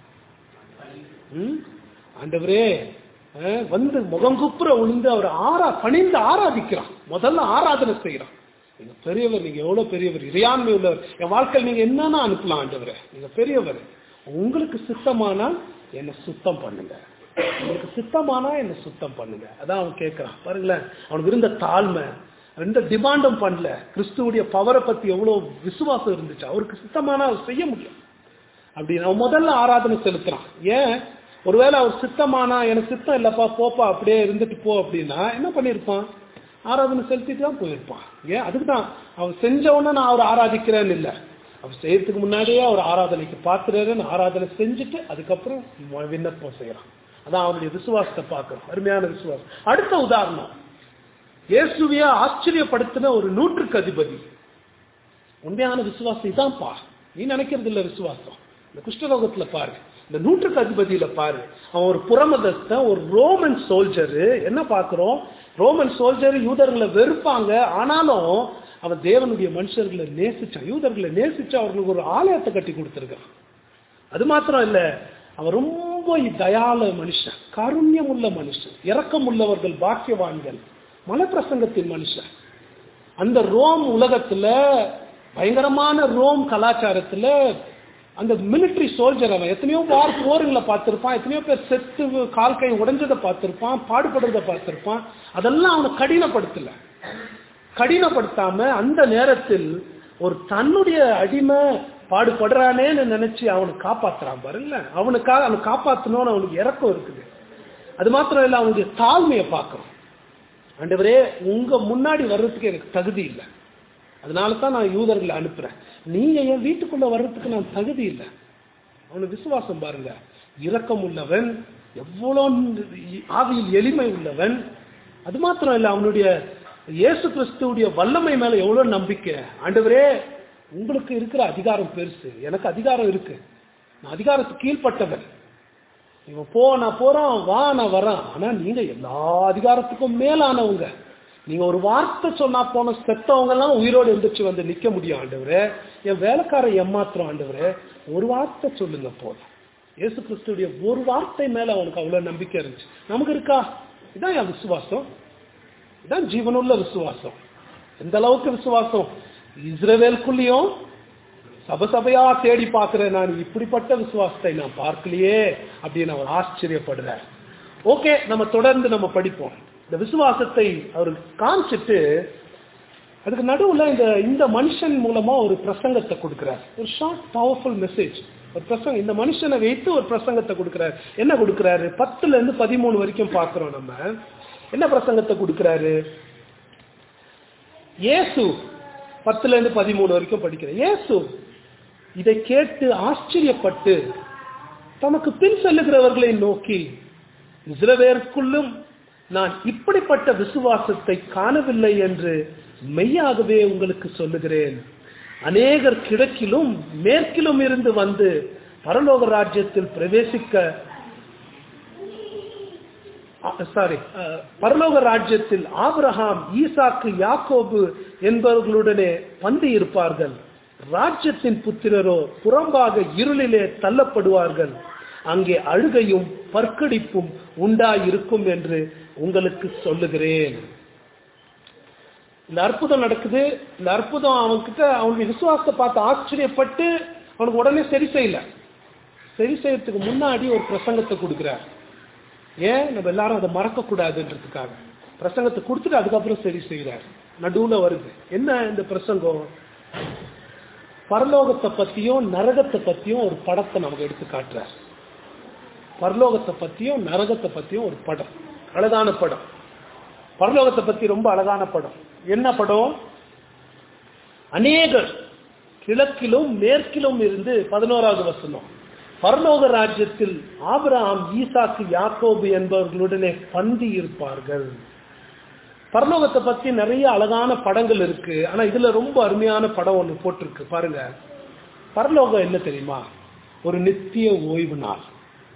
ம்? ஆண்டவரே அஹ், வந்து முகங்குப்புற விழுந்து அவர் ஆரா பணிந்து ஆராதிக்கிறான் முதல்ல ஆராதனை செய்யறான் நீங்க பெரியவர் நீங்க எவ்வளவு பெரியவர் இறையாண்மை உள்ளவர் என் வாழ்க்கையில் நீங்க என்னன்னா அனுப்பலாம் ஆண்டவரே நீங்க பெரியவர் உங்களுக்கு சித்தமானா என்னை சுத்தம் பண்ணுங்க உங்களுக்கு சித்தமானா என்னை சுத்தம் பண்ணுங்க அதான் அவன் கேட்கறான் பாருங்களேன் அவனுக்கு இருந்த தாழ்மை எந்த டிமாண்டும் பண்ணல கிறிஸ்துவுடைய பவரை பத்தி எவ்வளவு விசுவாசம் இருந்துச்சு அவருக்கு சித்தமானா அவர் செய்ய முடியும் அப்படி அவன் முதல்ல ஆராதனை செலுத்துறான் ஏன் ஒருவேளை அவர் சித்தமானா எனக்கு சித்தம் இல்லப்பா போப்பா அப்படியே இருந்துட்டு போ அப்படின்னா என்ன பண்ணியிருப்பான் ஆராதனை செலுத்திட்டு தான் போயிருப்பான் ஏன் அதுக்கு தான் அவன் செஞ்ச உடனே நான் அவர் ஆராதிக்கிறேன்னு இல்லை அவர் செய்யறதுக்கு முன்னாடியே அவர் ஆராதனைக்கு பாத்துறாருன்னு ஆராதனை செஞ்சுட்டு அதுக்கப்புறம் ம- விண்ணப்பம் செய்யறான் அதான் அவனுடைய விசுவாசத்தை பார்க்கறோம் அருமையான விசுவாசம் அடுத்த உதாரணம் இயேசுவைய ஆச்சரியப்படுத்தின ஒரு நூற்றுக்கு அதிபதி உண்மையான விசுவாசம் இதான்ப்பா நீ நினைக்கிறது இல்ல விசுவாசம் இந்த குஷ்டரோகத்துல பாரு இந்த நூற்றுக்கு அதிபதியில பாரு அவன் ஒரு புறமதஸ்தன் ஒரு ரோமன் சோல்ஜரு என்ன பார்க்கிறோம் ரோமன் சோல்ஜர் யூதர்களை வெறுப்பாங்க ஆனாலும் அவன் தேவனுடைய மனுஷர்களை நேசிச்சான் யூதர்களை நேசிச்சு அவர்களுக்கு ஒரு ஆலயத்தை கட்டி கொடுத்திருக்கான் அது மாத்திரம் இல்ல அவன் ரொம்ப தயால மனுஷன் காருண்யம் உள்ள மனுஷன் இரக்கம் உள்ளவர்கள் பாக்கியவான்கள் மலப்பிரசங்கத்தின் மனுஷன் அந்த ரோம் உலகத்துல பயங்கரமான ரோம் கலாச்சாரத்துல அந்த மிலிட்டரி சோல்ஜர் அவன் எத்தனையோ வார் போருங்களை பார்த்திருப்பான் எத்தனையோ பேர் செத்து கால் கை உடைஞ்சதை பார்த்திருப்பான் பாடுபடுறத பார்த்திருப்பான் அதெல்லாம் அவனை கடினப்படுத்தல கடினப்படுத்தாம அந்த நேரத்தில் ஒரு தன்னுடைய அடிமை பாடுபடுறானேன்னு நினைச்சு அவனை காப்பாத்துறான் பாருங்கள அவனுக்காக அவனை காப்பாத்தணும்னு அவனுக்கு இறக்கம் இருக்குது அது மாத்திரம் இல்ல அவனுடைய தாழ்மையை பார்க்கறோம் ஆண்டவரே உங்க முன்னாடி வர்றதுக்கு எனக்கு தகுதி இல்லை அதனால தான் நான் யூதர்களை அனுப்புறேன் நீங்க என் வீட்டுக்குள்ள வர்றதுக்கு நான் தகுதி இல்லை அவனு விசுவாசம் பாருங்க இரக்கம் உள்ளவன் எவ்வளோ ஆவியில் எளிமை உள்ளவன் அது மாத்திரம் இல்லை அவனுடைய இயேசு கிறிஸ்துவுடைய வல்லமை மேல எவ்வளவு நம்பிக்கை ஆண்டவரே உங்களுக்கு இருக்கிற அதிகாரம் பெருசு எனக்கு அதிகாரம் இருக்கு நான் அதிகாரத்துக்கு கீழ்ப்பட்டவன் இவன் போ நான் போறான் வா நான் வரேன் ஆனா நீங்க எல்லா அதிகாரத்துக்கும் மேலானவங்க நீங்க ஒரு வார்த்தை சொன்னா போன செத்தவங்க எல்லாம் உயிரோடு எந்திரிச்சு வந்து நிக்க முடியும் ஆண்டவரே என் வேலைக்காரன் ஏமாத்திரம் ஆண்டவரே ஒரு வார்த்தை சொல்லுங்க போதும் இயேசு கிறிஸ்துடைய ஒரு வார்த்தை மேல அவனுக்கு அவ்வளவு நம்பிக்கை இருந்துச்சு நமக்கு இருக்கா இதான் என் விசுவாசம் இதான் ஜீவனுள்ள விசுவாசம் எந்த அளவுக்கு விசுவாசம் இஸ்ரவேலுக்குள்ளேயும் சப சபையா தேடி பார்க்கிறேன் நான் இப்படிப்பட்ட விசுவாசத்தை நான் பார்க்கலையே அப்படின்னு அவர் ஆச்சரியப்படுறார் ஓகே நம்ம தொடர்ந்து நம்ம படிப்போம் இந்த விசுவாசத்தை அவர் காமிச்சிட்டு அதுக்கு நடுவுல இந்த இந்த மனுஷன் மூலமா ஒரு பிரசங்கத்தை கொடுக்கிறார் ஒரு ஷார்ட் பவர்ஃபுல் மெசேஜ் ஒரு பிரசங்கம் இந்த மனுஷனை வைத்து ஒரு பிரசங்கத்தை கொடுக்கிறார் என்ன கொடுக்கிறாரு பத்துல இருந்து பதிமூணு வரைக்கும் பார்க்கிறோம் நம்ம என்ன பிரசங்கத்தை கொடுக்கிறாரு இயேசு பத்துல இருந்து பதிமூணு வரைக்கும் படிக்கிறேன் இயேசு இதை கேட்டு ஆச்சரியப்பட்டு தமக்கு பின் செல்லுகிறவர்களை நோக்கி இஸ்ரவேலுக்குள்ளும் நான் இப்படிப்பட்ட விசுவாசத்தை காணவில்லை என்று மெய்யாகவே உங்களுக்கு சொல்லுகிறேன் அநேகர் கிழக்கிலும் மேற்கிலும் இருந்து வந்து பரலோக ராஜ்யத்தில் பிரவேசிக்க சாரி பரலோக ராஜ்யத்தில் ஆபிரகாம் ஈசாக்கு யாக்கோபு என்பவர்களுடனே பந்தி இருப்பார்கள் ராஜ்யத்தின் புத்திரரோ புறம்பாக இருளிலே தள்ளப்படுவார்கள் அங்கே அழுகையும் பற்கடிப்பும் உண்டாயிருக்கும் என்று உங்களுக்கு சொல்லுகிறேன் இந்த அற்புதம் நடக்குது இந்த அற்புதம் அவன்கிட்ட அவனுடைய விசுவாசத்தை பார்த்து ஆச்சரியப்பட்டு அவனுக்கு உடனே சரி செய்யல சரி செய்யறதுக்கு முன்னாடி ஒரு பிரசங்கத்தை கொடுக்கிறார் ஏன் நம்ம எல்லாரும் அதை மறக்க கூடாதுன்றதுக்காக பிரசங்கத்தை கொடுத்துட்டு அதுக்கப்புறம் சரி செய்கிறார் நடுவுல வருது என்ன இந்த பிரசங்கம் பரலோகத்தை பத்தியும் நரகத்தை பத்தியும் ஒரு படத்தை நமக்கு எடுத்து காட்டுறார் பரலோகத்தை பத்தியும் நரகத்தை பத்தியும் ஒரு படம் அழகான படம் பரலோகத்தை பத்தி ரொம்ப அழகான படம் என்ன படம் அநேகர் கிழக்கிலும் மேற்கிலும் இருந்து பதினோராவது வசனம் பரலோக ராஜ்யத்தில் ஆபிரகாம் ஈசாக்கு யாக்கோபு என்பவர்களுடனே பந்தி இருப்பார்கள் பரலோகத்தை பத்தி நிறைய அழகான படங்கள் இருக்கு ஆனா இதுல ரொம்ப அருமையான படம் ஒண்ணு போட்டிருக்கு பாருங்க பரலோகம் என்ன தெரியுமா ஒரு நித்திய ஓய்வு நாள்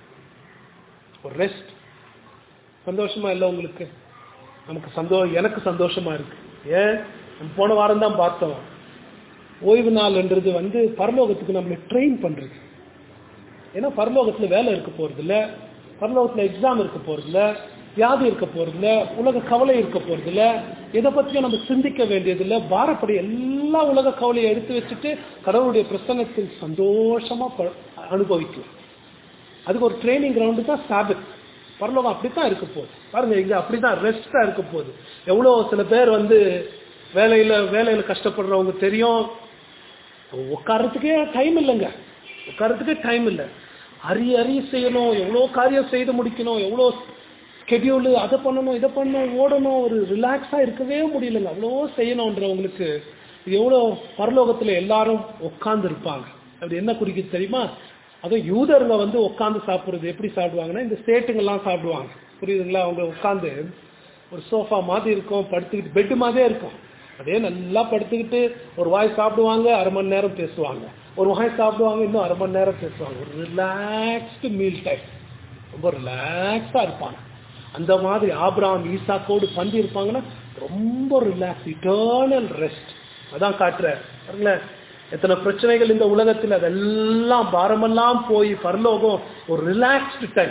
ஒரு ரெஸ்ட் சந்தோஷமா இல்லை உங்களுக்கு நமக்கு சந்தோ எனக்கு சந்தோஷமா இருக்கு ஏன் நம்ம போன வாரம் தான் பார்த்தோம் ஓய்வு நாள்ன்றது வந்து பரலோகத்துக்கு நம்மளை ட்ரெயின் பண்றது ஏன்னா பரலோகத்துல வேலை இருக்க போறது இல்ல பரலோகத்துல எக்ஸாம் இருக்க போறது இல்ல வியாதி இருக்க போறது இல்ல உலக கவலை இருக்க போறது இல்ல எதை பத்தியும் நம்ம சிந்திக்க வேண்டியது இல்ல பாரப்படி எல்லா உலக கவலையை எடுத்து வச்சுட்டு கடவுளுடைய பிரசன்னத்தில் சந்தோஷமா ப- அனுபவிக்கலாம் அதுக்கு ஒரு ட்ரைனிங் கிரவுண்டு தான் சாபித் பரலோகம் அப்படித்தான் இருக்க போகுது பாருங்க இங்க அப்படிதான் ரெஸ்டா இருக்க போகுது எவ்வளோ சில பேர் வந்து வேலையில வேலையில கஷ்டப்படுறவங்க தெரியும் உட்கார்றதுக்கே டைம் இல்லைங்க உட்கார்றதுக்கே டைம் இல்லை அரி அரி செய்யணும் எவ்வளோ காரியம் செய்து முடிக்கணும் எவ்வளோ ஸ்கெடியூலு அதை பண்ணணும் இதை பண்ணணும் ஓடணும் ஒரு ரிலாக்ஸாக இருக்கவே முடியலங்க அவ்வளோ செய்யணுன்றவங்களுக்கு இது எவ்வளோ பரலோகத்தில் எல்லாரும் உட்கார்ந்து இருப்பாங்க அப்படி என்ன குறிக்குது தெரியுமா அதுவும் யூதருங்க வந்து உட்காந்து சாப்பிட்றது எப்படி சாப்பிடுவாங்கன்னா இந்த ஸ்டேட்டுங்கெல்லாம் சாப்பிடுவாங்க புரியுதுங்களா அவங்க உட்காந்து ஒரு சோஃபா மாதிரி இருக்கும் படுத்துக்கிட்டு பெட்டு மாதிரியே இருக்கும் அதே நல்லா படுத்துக்கிட்டு ஒரு வாய் சாப்பிடுவாங்க அரை மணி நேரம் பேசுவாங்க ஒரு வாய் சாப்பிடுவாங்க இன்னும் அரை மணி நேரம் பேசுவாங்க ஒரு ரிலாக்ஸ்டு மீல் டைம் ரொம்ப ரிலாக்ஸாக இருப்பாங்க அந்த மாதிரி ஆபிராம் ஈசாக்கோடு பந்தி இருப்பாங்கன்னா ரொம்ப ரிலாக்ஸ் இட்டர்னல் ரெஸ்ட் அதான் காட்டுறார் பாருங்களேன் எத்தனை பிரச்சனைகள் இந்த உலகத்தில் அதெல்லாம் பாரமெல்லாம் போய் பரலோகம் ஒரு ரிலாக்ஸ்டு டைம்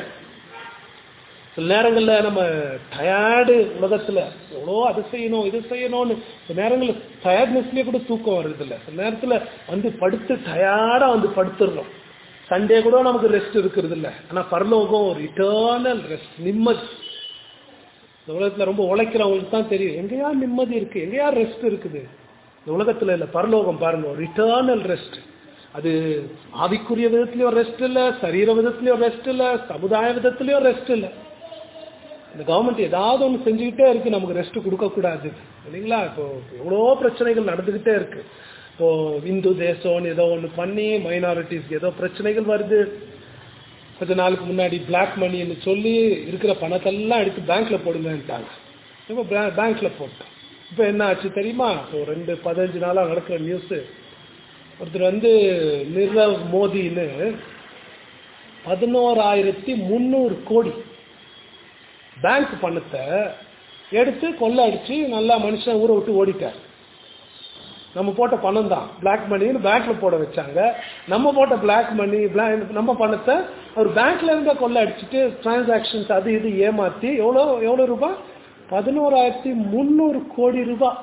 சில நேரங்களில் நம்ம டயர்டு உலகத்தில் எவ்வளோ அதை செய்யணும் இது செய்யணும்னு சில நேரங்களில் டயர்ட்னஸ்லேயே கூட தூக்கம் வருது இல்லை சில நேரத்தில் வந்து படுத்து டயர்டாக வந்து படுத்துடுறோம் சண்டே கூட நமக்கு ரெஸ்ட் இருக்கிறது இல்லை ஆனால் பரலோகம் ஒரு இட்டர்னல் ரெஸ்ட் நிம்மதி இந்த உலகத்தில் ரொம்ப உழைக்கிறவங்களுக்கு தான் தெரியும் எங்கேயா நிம்மதி இருக்கு எங்கேயா ரெஸ்ட் இருக்குது இந்த உலகத்தில் இல்லை பரலோகம் பாருங்க ஒரு இட்டர்னல் ரெஸ்ட் அது ஆவிக்குரிய விதத்துலயும் ரெஸ்ட் இல்லை சரீர விதத்துலயும் ரெஸ்ட் இல்லை சமுதாய விதத்துலயும் ரெஸ்ட் இல்லை இந்த கவர்மெண்ட் ஏதாவது ஒன்று செஞ்சுக்கிட்டே இருக்கு நமக்கு ரெஸ்ட் கொடுக்கக்கூடாது இல்லைங்களா இப்போ எவ்வளோ பிரச்சனைகள் நடந்துக்கிட்டே இருக்கு இப்போ இந்து தேசம்னு ஏதோ ஒன்று பண்ணி மைனாரிட்டிஸ்க்கு ஏதோ பிரச்சனைகள் வருது கொஞ்ச நாளுக்கு முன்னாடி பிளாக் மணின்னு சொல்லி இருக்கிற பணத்தெல்லாம் எடுத்து பேங்க்ல போடுங்கன்ட்டாங்க இப்போ பேங்க்ல போட்டோம் இப்போ என்ன ஆச்சு தெரியுமா இப்போ ரெண்டு பதினஞ்சு நாளாக நடக்கிற நியூஸு ஒருத்தர் வந்து நிர்வ் மோதின்னு பதினோராயிரத்தி முந்நூறு கோடி பேங்க் பணத்தை எடுத்து கொள்ளை அடிச்சு நல்லா மனுஷன் ஊரை விட்டு ஓடிட்டார் நம்ம போட்ட பணம் தான் பிளாக் மணின்னு பேங்க்ல போட வச்சாங்க நம்ம போட்ட பிளாக் மணி நம்ம பணத்தை அவர் பேங்க்ல இருந்த கொள்ளை அடிச்சுட்டு டிரான்சாக்ஷன்ஸ் அது இது ஏமாத்தி எவ்வளோ எவ்வளோ ரூபாய் பதினோராயிரத்தி முந்நூறு கோடி ரூபாய்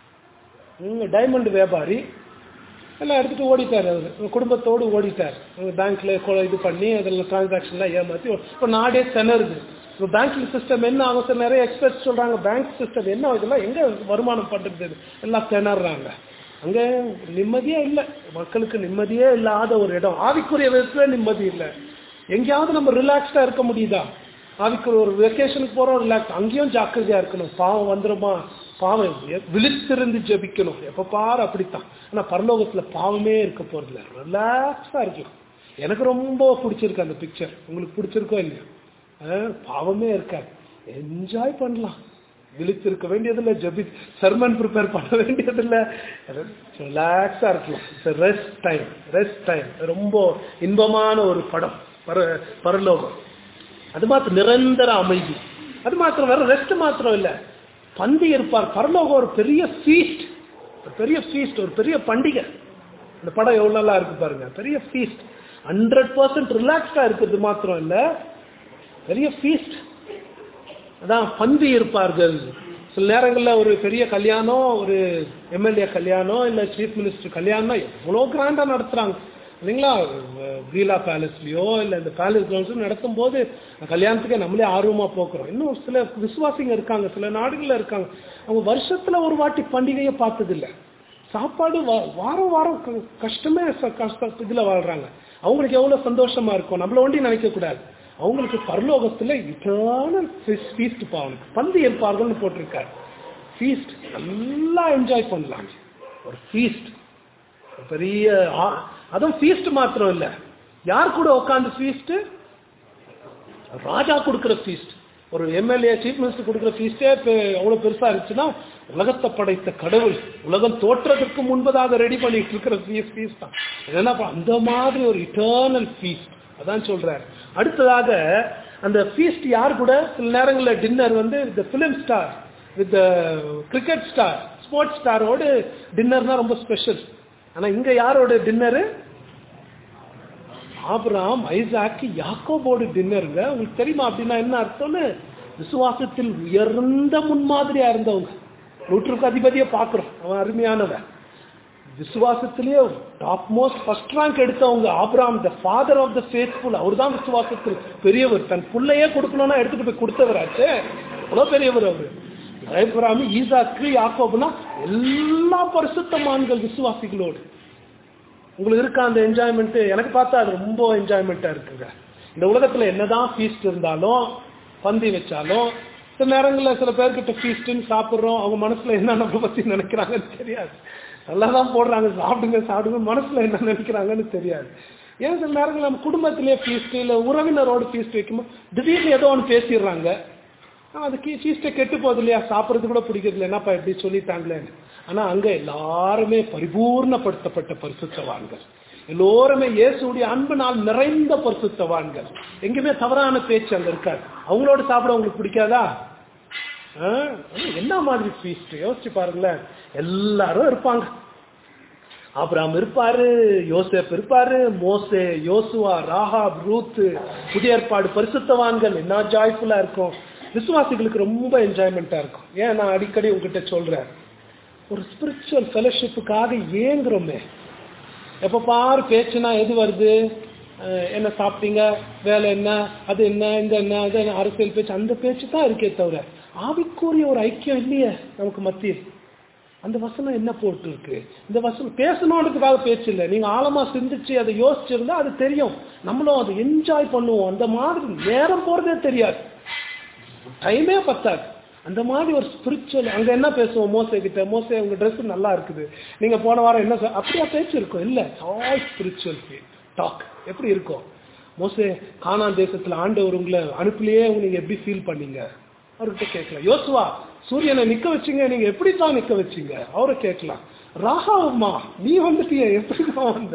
டைமண்ட் வியாபாரி எல்லாம் எடுத்துட்டு ஓடிட்டார் அவர் குடும்பத்தோடு ஓடிட்டார் பேங்க்ல இது பண்ணி அதில் டிரான்சாக்ஷன்லாம் ஏமாற்றி இப்போ நாடே திணறுது இப்போ பேங்கிங் சிஸ்டம் என்ன ஆகும் சார் நிறைய எக்ஸ்பர்ட்ஸ் சொல்றாங்க பேங்க் சிஸ்டம் என்ன இதெல்லாம் எங்க வருமானம் பண்றது எல்லாம் திணறாங்க அங்க நிம்மதியே இல்லை மக்களுக்கு நிம்மதியே இல்லாத ஒரு இடம் ஆவிக்குரிய விதத்துல நிம்மதி இல்லை எங்கேயாவது நம்ம ரிலாக்ஸ்டா இருக்க முடியுதா ஆவிக்குரிய ஒரு வெக்கேஷனுக்கு போறோம் ரிலாக்ஸ் அங்கேயும் ஜாக்கிரதையா இருக்கணும் பாவம் வந்துருமா பாவம் விழித்திருந்து ஜெபிக்கணும் எப்ப பாரு அப்படித்தான் ஆனா பரலோகத்துல பாவமே இருக்க போறதில்ல ரிலாக்ஸா இருக்கலாம் எனக்கு ரொம்ப பிடிச்சிருக்கு அந்த பிக்சர் உங்களுக்கு பிடிச்சிருக்கோ இல்லையா பாவமே இருக்காது என்ஜாய் பண்ணலாம் விழித்திருக்க வேண்டியதில்லை ஜபி சர்மன் ப்ரிப்பேர் பண்ண வேண்டியதில்லை ரிலாக்ஸா இருக்கலாம் ரெஸ்ட் டைம் ரெஸ்ட் டைம் ரொம்ப இன்பமான ஒரு படம் பர பரலோகம் அது மாத்திரம் நிரந்தர அமைதி அது மாத்திரம் வேற ரெஸ்ட் மாத்திரம் இல்லை பந்தி இருப்பார் பரலோகம் ஒரு பெரிய ஃபீஸ்ட் ஒரு பெரிய ஃபீஸ்ட் ஒரு பெரிய பண்டிகை இந்த படம் எவ்வளோலாம் இருக்கு பாருங்க பெரிய ஃபீஸ்ட் ஹண்ட்ரட் பர்சன்ட் ரிலாக்ஸ்டா இருக்கிறது மாத்திரம் இல்லை பெரிய ஃபீஸ்ட் அதான் பந்தி இருப்பார்கள் சில நேரங்களில் ஒரு பெரிய கல்யாணம் ஒரு எம்எல்ஏ கல்யாணம் இல்லை சீஃப் மினிஸ்டர் கல்யாணம் எவ்வளோ கிராண்டாக நடத்துகிறாங்க இல்லைங்களா வீலா பேலஸ்லயோ இல்லை இந்த பேலஸ் கிரவுண்ட்ஸ் நடத்தும் போது கல்யாணத்துக்கே நம்மளே ஆர்வமாக போக்குறோம் இன்னும் சில விசுவாசிங்க இருக்காங்க சில நாடுகளில் இருக்காங்க அவங்க வருஷத்தில் ஒரு வாட்டி பண்டிகையை பார்த்ததில்ல சாப்பாடு வாரம் வாரம் கஷ்டமே கஷ்ட இதில் வாழ்கிறாங்க அவங்களுக்கு எவ்வளோ சந்தோஷமா இருக்கும் நம்மள ஒண்டி நினைக்க கூடாது அவங்களுக்கு பரலோகத்துல இட்டர்னல் ஃபீஸ்ட் அவனுக்கு பந்து ஏற்பார்கள்னு போட்டிருக்காரு ஃபீஸ்ட் நல்லா என்ஜாய் பண்ணலாம் ஒரு ஃபீஸ்ட் பெரிய அதுவும் ஃபீஸ்ட் மாத்திரம் இல்ல யார் கூட உட்காந்து ஃபீஸ்ட் ராஜா கொடுக்கிற ஃபீஸ்ட் ஒரு எம்எல்ஏ சீஃப் மினிஸ்டர் கொடுக்குற ஃபீஸ்டே எவ்வளவு பெருசா இருந்துச்சுன்னா உலகத்தை படைத்த கடவுள் உலகம் தோற்றதுக்கு முன்பதாக ரெடி பண்ணிட்டு இருக்கிற ஃபீஸ் ஃபீஸ் தான் என்னன்னா அந்த மாதிரி ஒரு இட்டர்னல் ஃபீஸ்ட் அதான் சொல்றாரு அடுத்ததாக அந்த ஃபீஸ்ட் யார் கூட சில நேரங்களில் டின்னர் வந்து இந்த film star with cricket star sports ஸ்டாரோடு டின்னர் தான் ரொம்ப ஸ்பெஷல் ஆனா இங்க யாரோட டின்னரு ஆபிராம் ஐசாக்கு யாக்கோபோடு டின்னருங்க உங்களுக்கு தெரியுமா அப்படின்னா என்ன அர்த்தம்னு விசுவாசத்தில் உயர்ந்த முன்மாதிரியா இருந்தவங்க நூற்றுக்கு அதிபதியை பார்க்கிறோம் அவன் அருமையானவன் விசுவாசத்திலேயே டாப் மோஸ்ட் ஃபர்ஸ்ட் ரேங்க் எடுத்தவங்க Abram the father of the faithful அவர் தான் விசுவாசத்தில் பெரியவர் தன் பிள்ளையே கொடுக்கணும்னா எடுத்துட்டு போய் கொடுத்தவராச்சு அவ்வளோ பெரியவர் அவரு ஆபிராமி ஈசாக்கு யாக்கோபுனா எல்லா பரிசுத்தமான்கள் விசுவாசிகளோடு உங்களுக்கு இருக்கா அந்த என்ஜாய்மெண்ட் எனக்கு பார்த்தா அது ரொம்ப என்ஜாய்மெண்ட்டா இருக்குங்க இந்த உலகத்துல என்னதான் ஃபீஸ்ட் இருந்தாலும் பந்தி வச்சாலும் சில நேரங்களில் சில பேர்கிட்ட ஃபீஸ்ட்னு சாப்பிட்றோம் அவங்க மனசுல என்ன நம்மளை பத்தி நினைக்கிறாங்கன்னு தெரியாது நல்லா தான் போடுறாங்க சாப்பிடுங்க சாப்பிடுங்க மனசுல என்ன நினைக்கிறாங்கன்னு தெரியாது ஏன் சில நேரங்கள் நம்ம குடும்பத்திலேயே ஃபீஸ்ட் இல்லை உறவினரோட ஃபீஸ்ட் வைக்கும்போது திடீர்னு ஏதோ ஒன்று பேசிடுறாங்க அதுக்கு ஃபீஸ்ட்டை கெட்டு போகுது இல்லையா சாப்பிட்றது கூட பிடிக்கிறது இல்லை என்னப்பா இப்படி சொல்லிட்டாங்களேன்னு ஆனா அங்க எல்லாருமே பரிபூர்ணப்படுத்தப்பட்ட பரிசுத்தவான்கள் எல்லோருமே இயேசுடைய அன்புனால் நிறைந்த பரிசுத்தவான்கள் எங்கேயுமே தவறான பேச்சு அங்க இருக்காது அவங்களோட சாப்பிட உங்களுக்கு பிடிக்காதா என்ன மாதிரி ஃபீஸ்ட் யோசிச்சு பாருங்களேன் எல்லாரும் இருப்பாங்க அப்ராம் இருப்பாரு யோசேப் இருப்பாரு மோசே யோசுவா ராஹாப் ரூத் புதிய ஏற்பாடு பரிசுத்தவான்கள் என்ன ஜாய்ஃபுல்லா இருக்கும் விசுவாசிகளுக்கு ரொம்ப என்ஜாய்மெண்டா இருக்கும் ஏன் நான் அடிக்கடி உங்ககிட்ட சொல்றேன் ஒரு ஸ்பிரிச்சுவல் ஃபெலோஷிப்புக்காக ஏங்குறோமே எப்போ பாரு பேச்சுனா எது வருது என்ன சாப்பிட்டீங்க வேலை என்ன அது என்ன இந்த என்ன அது என்ன அரசியல் பேச்சு அந்த பேச்சு தான் இருக்கே தவிர ஆவிக்குரிய ஒரு ஐக்கியம் இல்லையே நமக்கு மத்தியில் அந்த வசனம் என்ன போட்டு இருக்கு இந்த வசனம் பேசணுன்றதுக்காக பேச்சு இல்லை நீங்க ஆழமா சிந்திச்சு அதை யோசிச்சிருந்தா அது தெரியும் நம்மளும் அதை என்ஜாய் பண்ணுவோம் அந்த மாதிரி நேரம் போறதே தெரியாது டைமே பத்தாது அந்த மாதிரி ஒரு ஸ்பிரிச்சுவல் அங்க என்ன பேசுவோம் மோசே கிட்ட மோசே உங்க ட்ரெஸ் நல்லா இருக்குது நீங்க போன வாரம் என்ன அப்படியா பேச்சு இருக்கும் இல்ல ஆல் ஸ்பிரிச்சுவல் டாக் எப்படி இருக்கும் மோசே கானான் தேசத்துல ஆண்டவர் உங்களை அனுப்பிலேயே நீங்க எப்படி ஃபீல் பண்ணீங்க அவர்கிட்ட கேட்கலாம் யோசுவா சூரியனை நிக்க வச்சீங்க நீங்க எப்படி தான் நிக்க வச்சீங்க அவரை கேட்கலாம் ராகாவுமா நீ வந்துட்டிய எப்படி தான் வந்த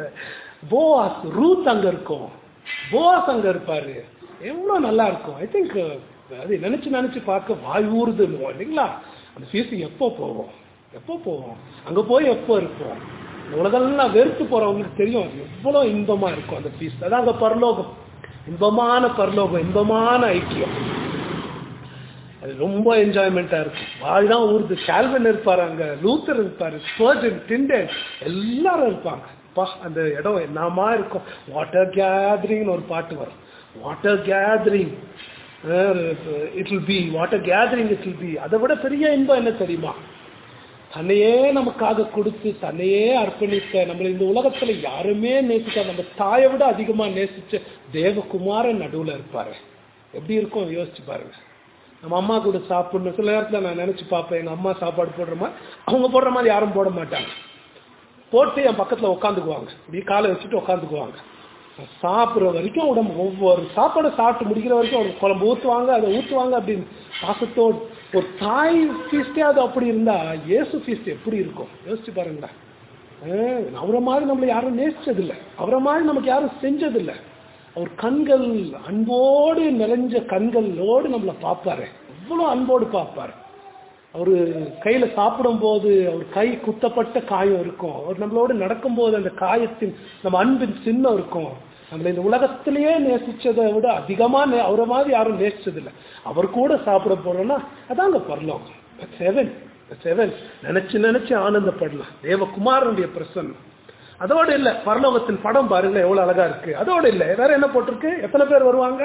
போவாஸ் ரூத் அங்க இருக்கும் போவாஸ் அங்க இருப்பாரு எவ்வளவு நல்லா இருக்கும் ஐ திங்க் அது நினைச்சு நினைச்சு பார்க்க வாய் ஊறுதுன்னுவோம் இல்லைங்களா அந்த ஃபீஸ் எப்போ போவோம் எப்போ போவோம் அங்க போய் எப்போ இருப்போம் இந்த உலகெல்லாம் வெறுத்து போறவங்களுக்கு தெரியும் அது எவ்வளவு இன்பமா இருக்கும் அந்த ஃபீஸ் அதான் அங்க பரலோகம் இன்பமான பரலோகம் இன்பமான ஐக்கியம் அது ரொம்ப என்ஜாய்மெண்டா இருக்கும் வாழ் தான் ஊருது கால்வன் இருப்பாரு அங்க லூத்தர் இருப்பாரு ஸ்பர்ஜன் டிண்டன் எல்லாரும் இருப்பாங்க பா அந்த இடம் என்னமா இருக்கும் வாட்டர் கேதரிங்னு ஒரு பாட்டு வரும் water gathering it will be water gathering it will be அதை விட பெரிய இன்பம் என்ன தெரியுமா தன்னையே நமக்காக கொடுத்து தன்னையே அர்ப்பணித்த நம்மள இந்த உலகத்துல யாருமே நேசிக்காத நம்ம தாயை விட அதிகமா நேசிச்ச தேவகுமாரன் நடுவுல இருப்பாரு எப்படி இருக்கும் யோசிச்சு பாருங்க நம்ம அம்மா கூட சாப்பிடணும் சில நேரத்துல நான் நினைச்சு பார்ப்பேன் எங்க அம்மா சாப்பாடு போடுற மாதிரி அவங்க போடுற மாதிரி யாரும் போட மாட்டாங்க போட்டு என் பக்கத்துல உட்காந்துக்குவாங்க இப்படி காலை வச்சுட்டு உட்காந்துக்குவாங்க நான் சாப்பிட்ற வரைக்கும் உடம்பு ஒவ்வொரு சாப்பாடை சாப்பிட்டு முடிக்கிற வரைக்கும் அவங்க குழம்பு ஊற்றுவாங்க அதை ஊற்றுவாங்க அப்படின்னு பாசத்தோடு ஒரு தாய் ஃபீஸ்டே அது அப்படி இருந்தா இயேசு ஃபீஸ்ட் எப்படி இருக்கும் யோசிச்சு பாருங்களேன் ஆஹ் அவரை மாதிரி நம்மளை யாரும் நேசிச்சதில்லை அவரை மாதிரி நமக்கு யாரும் செஞ்சதில்லை அவர் கண்கள் அன்போடு நிறைஞ்ச கண்களோடு நம்மளை பார்ப்பாரு எவ்வளோ அன்போடு பார்ப்பாரு அவரு கையில சாப்பிடும் போது அவர் கை குத்தப்பட்ட காயம் இருக்கும் அவர் நம்மளோட நடக்கும்போது அந்த காயத்தின் நம்ம அன்பின் சின்னம் இருக்கும் நம்மளை இந்த உலகத்திலேயே நேசிச்சதை விட அதிகமா நே- அவரை மாதிரி யாரும் நேசிச்சதில்லை அவர் கூட சாப்பிட போறோம்னா அதாங்க பரலோகம் செவன் செவன் நினைச்சு நினைச்சு ஆனந்தப்படலாம் தேவகுமாரனுடைய பிரசன்னம் அதோட இல்ல பரலோகத்தின் படம் பாருங்க எவ்வளவு அழகா இருக்கு அதோட இல்ல வேற என்ன போட்டிருக்கு எத்தனை பேர் வருவாங்க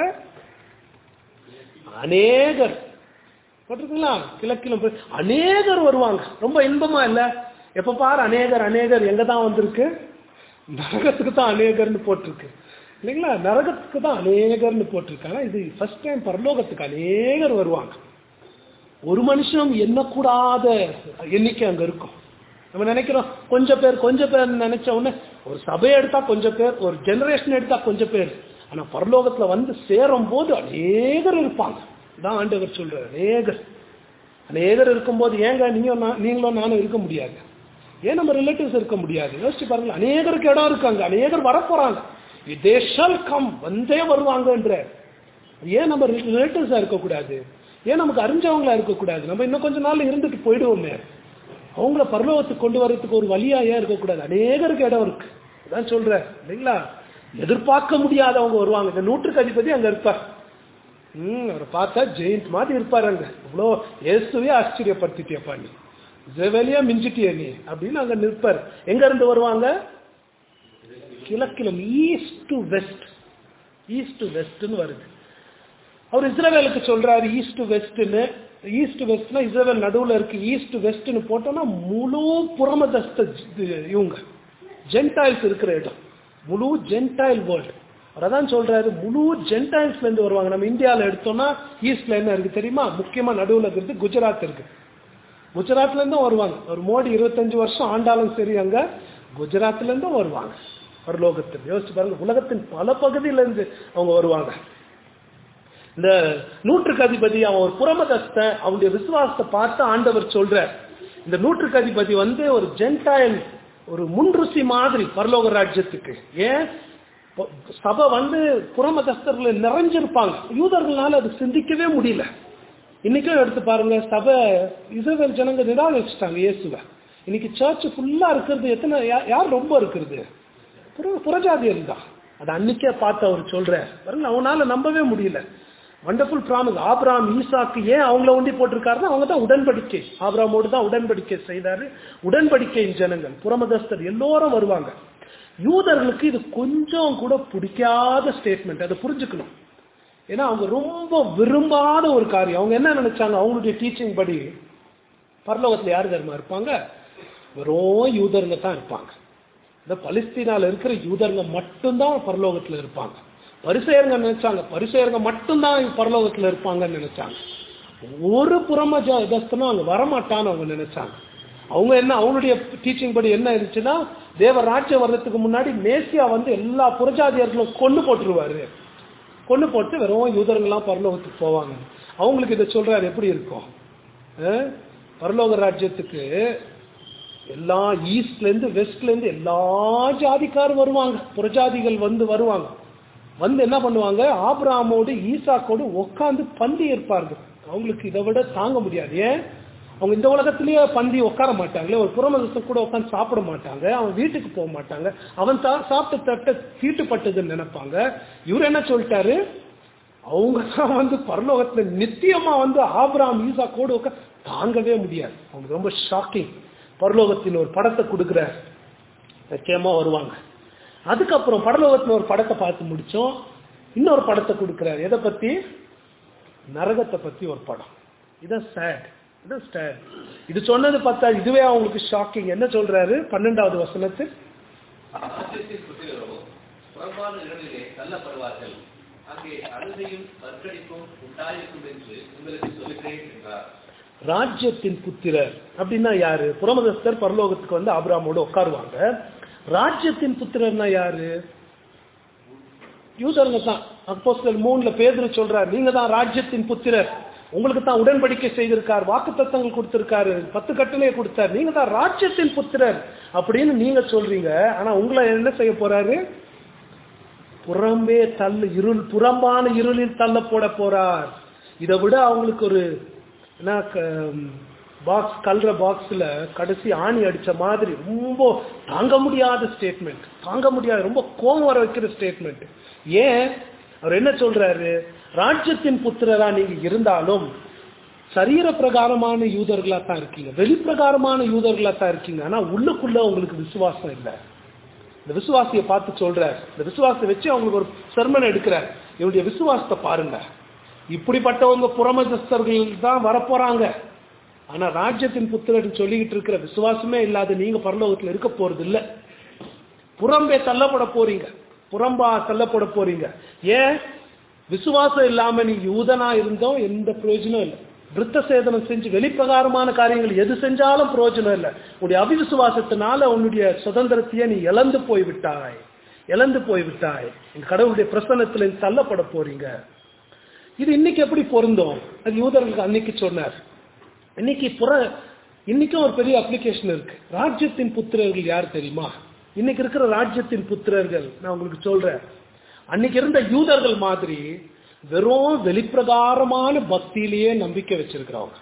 அநேகர் போட்டிருக்குங்களா கிழக்கிலும் போய் அநேகர் வருவாங்க ரொம்ப இன்பமா இல்ல எப்ப பாரு அநேகர் அநேகர் எங்க தான் வந்திருக்கு நரகத்துக்கு தான் அநேகர்னு போட்டிருக்கு இல்லைங்களா நரகத்துக்கு தான் அநேகர்னு போட்டிருக்காங்க இது ஃபர்ஸ்ட் டைம் பரலோகத்துக்கு அநேகர் வருவாங்க ஒரு மனுஷனும் எண்ணக்கூடாத எண்ணிக்கை அங்க இருக்கும் நம்ம நினைக்கிறோம் கொஞ்சம் பேர் கொஞ்சம் பேர் நினைச்ச உடனே ஒரு சபையை எடுத்தா கொஞ்சம் பேர் ஒரு ஜெனரேஷன் எடுத்தா கொஞ்சம் பேர் ஆனா பரலோகத்துல வந்து சேரும் போது அநேகர் இருப்பாங்க தான் ஆண்டவர் சொல்றாரு அநேகர் அநேகர் இருக்கும்போது ஏங்க நீங்க நான்- நீங்களும் நானும் இருக்க முடியாது ஏன் நம்ம ரிலேட்டிவ்ஸ் இருக்க முடியாது யோசிச்சு பாருங்க அநேகருக்கு இடம் இருக்காங்க அநேகர் வரப்போறாங்க தே ஷல் கம் வந்தே வருவாங்கன்ற ஏன் நம்ம ரிலேட்டிவ்ஸா இருக்கக்கூடாது ஏன் நமக்கு அறிஞ்சவங்களா இருக்கக்கூடாது நம்ம இன்னும் கொஞ்ச நாள் இருந்துட்டு போயிடுவோமே அவங்கள பரலோகத்துக்கு கொண்டு வரதுக்கு ஒரு வழியா ஏன் இருக்கக்கூடாது அநேகருக்கு இடம் இருக்கு அதான் சொல்றேன் இல்லைங்களா எதிர்பார்க்க முடியாதவங்க வருவாங்க இந்த நூற்றுக்கு அதிபதி அங்க இருப்பார் ம் அவரை பார்த்தா ஜெயிண்ட் மாதிரி இருப்பாரு அங்க இவ்வளோ இயேசுவே ஆச்சரியப்படுத்திட்டியப்பா நீ ஜெவலியா மிஞ்சிட்டிய நீ அப்படின்னு அங்க நிற்பார் எங்க இருந்து வருவாங்க கிழக்கிலும் east to west east to வெஸ்ட்னு வருது அவர் இஸ்ரேவேலுக்கு சொல்றாரு ஈஸ்ட் வெஸ்ட்னு ஈஸ்ட் வெஸ்ட்னா இஸ்ரேல் நடுவுல இருக்கு ஈஸ்ட் வெஸ்ட்னு போட்டோம்னா முழு புறமதஸ்த இது- இவங்க ஜென்டைல்ஸ் இருக்கிற இடம் முழு ஜென்டைல் வேர்ல்டு அவர் அதான் சொல்றாரு முழு ஜென்டைல்ஸ்ல இருந்து வருவாங்க நம்ம இந்தியாவில் எடுத்தோம்னா ஈஸ்ட்ல என்ன இருக்கு தெரியுமா முக்கியமா நடுவுல இருக்கிறது குஜராத் இருக்கு குஜராத்ல இருந்தும் வருவாங்க ஒரு மோடி இருபத்தஞ்சு வருஷம் ஆண்டாலும் சரி அங்க குஜராத்ல இருந்தும் வருவாங்க பரலோகத்தில் யோசிச்சு பாருங்க உலகத்தின் பல பகுதியில இருந்து அவங்க வருவாங்க இந்த நூற்றுக்கு அதிபதி அவன் ஒரு புறமதஸ்த அவனுடைய விசுவாசத்தை பார்த்து ஆண்டவர் சொல்றார் இந்த நூற்றுக்கு அதிபதி வந்து ஒரு ஜென்டாயல் ஒரு முன்ருசி மாதிரி பரலோக ராஜ்யத்துக்கு ஏன் ப- சபை வந்து புறமதஸ்தர்கள் நிறைஞ்சிருப்பாங்க யூதர்களால அது சிந்திக்கவே முடியல இன்னைக்கும் எடுத்து பாருங்க சபை இஸ்ரவேல் ஜனங்க நிராகரிச்சிட்டாங்க இயேசுவை இன்னைக்கு சர்ச் ஃபுல்லா இருக்கிறது எத்தனை யா- யார் ரொம்ப இருக்கிறது புற- புறஜாதியர் தான் அது அன்னைக்கே பார்த்து அவர் சொல்றார் பாருங்க அவனால நம்பவே முடியல வண்டர்ஃபுல் ப்ராமிஸ் ஆபிராம் ஈசாக்கு ஏன் அவங்கள ஒண்டி போட்டிருக்காருன்னா அவங்க தான் உடன்படிக்கை ஆபிராமோடு தான் உடன்படிக்கை செய்தாரு உடன்படிக்கையின் ஜனங்கள் புறமதஸ்தர் எல்லோரும் வருவாங்க யூதர்களுக்கு இது கொஞ்சம் கூட பிடிக்காத ஸ்டேட்மெண்ட் அதை புரிஞ்சுக்கணும் ஏன்னா அவங்க ரொம்ப விரும்பாத ஒரு காரியம் அவங்க என்ன நினைச்சாங்க அவங்களுடைய டீச்சிங் படி பரலோகத்துல யார் தர்மா இருப்பாங்க வெறும் யூதருங்க தான் இருப்பாங்க இந்த பலிஸ்தீனால இருக்கிற யூதருங்க மட்டும்தான் பரலோகத்துல இருப்பாங்க பரிசெயருங்க நினைச்சாங்க பரிசெயருங்க மட்டும்தான் பரலோகத்துல இருப்பாங்கன்னு நினைச்சாங்க ஒரு புறம ஜஸ்தனும் அங்க வரமாட்டான்னு அவங்க நினைச்சாங்க அவங்க என்ன அவங்களுடைய டீச்சிங் படி என்ன இருந்துச்சுன்னா தேவ ராஜ்யம் வர்றதுக்கு முன்னாடி மேசியா வந்து எல்லா புறஜாதியர்களும் கொண்டு போட்டுருவாரு கொண்டு போட்டு வெறும் யூதர்கள்லாம் பரலோகத்துக்கு போவாங்க அவங்களுக்கு இதை சொல்றாரு எப்படி இருக்கும் அஹ்? பரலோக ராஜ்யத்துக்கு எல்லா ஈஸ்ட்ல இருந்து வெஸ்ட்ல இருந்து எல்லா ஜாதிக்காரும் வருவாங்க புறஜாதிகள் வந்து வருவாங்க வந்து என்ன பண்ணுவாங்க ஆபிராமோடு ஈசாக்கோடு உட்காந்து பந்தி இருப்பார்கள் அவங்களுக்கு இதை விட தாங்க முடியாது ஏன் அவங்க இந்த உலகத்திலேயே பந்தி உட்கார மாட்டாங்களே ஒரு புறமதத்தை கூட உட்காந்து சாப்பிட மாட்டாங்க அவன் வீட்டுக்கு போக மாட்டாங்க அவன் சா- சாப்பிட்ட தட்டை தீட்டுப்பட்டதுன்னு நினைப்பாங்க இவர் என்ன சொல்லிட்டாரு அவங்க தான் வந்து பரலோகத்துல நித்தியமா வந்து ஆபிராம் ஈசா கூட உட்கா தாங்கவே முடியாது அவங்களுக்கு ரொம்ப ஷாக்கிங் பரலோகத்தின் ஒரு படத்தை கொடுக்குறார் நிச்சயமா வருவாங்க அதுக்கப்புறம் பரலோகத்துல ஒரு படத்தை பார்த்து முடிச்சோம் இன்னொரு படத்தை கொடுக்குறாரு எதை பத்தி நரகத்தை பத்தி ஒரு படம் இதான் சேட் இதான் சேட் இது சொன்னது பார்த்தா இதுவே அவங்களுக்கு ஷாக்கிங் என்ன சொல்றாரு பன்னெண்டாவது வசனத்தில் ராஜ்யத்தின் புத்திரரோ புறம்பான இடங்களிலே தள்ளப்படுவார்கள் அங்கே அழுகையும் பற்கடிப்பும் உண்டாயிருக்கும் என்று உங்களுக்கு சொல்லுகிறேன் என்றார் ராஜ்யத்தின் புத்திரர் அப்படின்னா யாரு புறமதஸ்தர் பரலோகத்துக்கு வந்து ஆபிராமோடு உட்காருவாங்க ராஜ்யத்தின் புத்திரர்னா யாரு யூதருங்க தான் அப்போஸ்தலர் மூணுல பேதுரு சொல்றார் நீங்க தான் ராஜ்யத்தின் புத்திரர் உங்களுக்கு தான் உடன்படிக்கை செய்திருக்கார் வாக்கு தத்தங்கள் கொடுத்திருக்காரு பத்து கட்டளையை கொடுத்தார் நீங்க தான் ராஜ்யத்தின் புத்திரர் அப்படின்னு நீங்க சொல்றீங்க ஆனா உங்களை என்ன செய்ய போறாரு புறம்பே தள்ளு இருள் புறம்பான இருளில் தள்ள போட போறார் இதை விட அவங்களுக்கு ஒரு என்ன பாக்ஸ் கல்ற பாக்ஸ்ல கடைசி ஆணி அடிச்ச மாதிரி ரொம்ப தாங்க முடியாத ஸ்டேட்மெண்ட் தாங்க முடியாத ரொம்ப கோபம் வர வைக்கிற ஸ்டேட்மெண்ட் ஏன் அவர் என்ன சொல்றாரு ராஜ்யத்தின் புத்திரரா நீங்க இருந்தாலும் சரீர பிரகாரமான யூதர்களா தான் இருக்கீங்க வெளிப்பிரகாரமான யூதர்களா தான் இருக்கீங்க ஆனா உள்ளுக்குள்ள உங்களுக்கு விசுவாசம் இல்லை இந்த விசுவாசியை பார்த்து சொல்றார் இந்த விசுவாசத்தை வச்சு அவங்களுக்கு ஒரு சர்மன் எடுக்கிறார் இவருடைய விசுவாசத்தை பாருங்க இப்படிப்பட்டவங்க புறமதஸ்தர்கள் தான் வரப்போறாங்க ஆனா ராஜ்யத்தின் புத்திரன் சொல்லிக்கிட்டு இருக்கிற விசுவாசமே இல்லாத நீங்க பரலோகத்துல இருக்க போறது இல்ல புறம்பே தள்ளப்பட போறீங்க புறம்பா தள்ளப்பட போறீங்க ஏன் விசுவாசம் இல்லாம நீ யூதனா இருந்தோம் எந்த பிரயோஜனம் இல்லை விருத்த சேதனம் செஞ்சு வெளிப்பிரகாரமான காரியங்கள் எது செஞ்சாலும் பிரயோஜனம் இல்லை உன்னுடைய அவிசுவாசத்தினால உன்னுடைய சுதந்திரத்தையே நீ இழந்து போய் விட்டாய் இழந்து போய் விட்டாய் இந்த கடவுளுடைய பிரசன்னத்துல நீ தள்ளப்பட போறீங்க இது இன்னைக்கு எப்படி பொருந்தும் அது யூதர்களுக்கு அன்னைக்கு சொன்னார் இன்னைக்கு புற இன்னைக்கும் ஒரு பெரிய அப்ளிகேஷன் இருக்கு ராஜ்யத்தின் புத்திரர்கள் யார் தெரியுமா இன்னைக்கு இருக்கிற ராஜ்யத்தின் புத்திரர்கள் நான் உங்களுக்கு சொல்றேன் அன்னைக்கு இருந்த யூதர்கள் மாதிரி வெறும் வெளிப்பிரகாரமான பக்தியிலேயே நம்பிக்கை வச்சிருக்கிறவங்க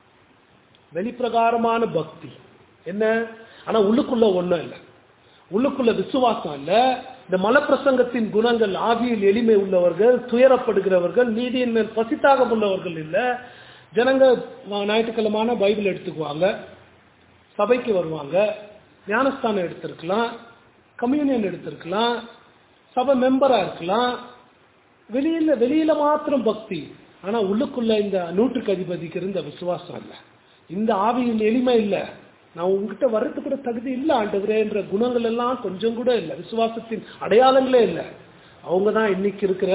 வெளிப்பிரகாரமான பக்தி என்ன ஆனா உள்ளுக்குள்ள ஒண்ணும் இல்லை உள்ளுக்குள்ள விசுவாசம் இல்ல இந்த மலப்பிரசங்கத்தின் குணங்கள் ஆவியில் எளிமை உள்ளவர்கள் துயரப்படுகிறவர்கள் நீதியின் மேல் பசித்தாக உள்ளவர்கள் இல்ல ஜனங்க ஞாயிற்றுக்கிழமான பைபிள் எடுத்துக்குவாங்க சபைக்கு வருவாங்க ஞானஸ்தானம் எடுத்திருக்கலாம் கம்யூனியன் எடுத்திருக்கலாம் சபை மெம்பரா இருக்கலாம் வெளியில வெளியில மாத்திரம் பக்தி ஆனா உள்ளுக்குள்ள இந்த நூற்றுக்கு அதிபதிக்கு இருந்த விசுவாசம் இல்ல இந்த ஆவியின் எளிமை இல்ல நான் உங்ககிட்ட வர்றது கூட தகுதி இல்ல ஆண்டவரேன்ற குணங்கள் எல்லாம் கொஞ்சம் கூட இல்ல விசுவாசத்தின் அடையாளங்களே இல்ல அவங்க தான் இன்னைக்கு இருக்கிற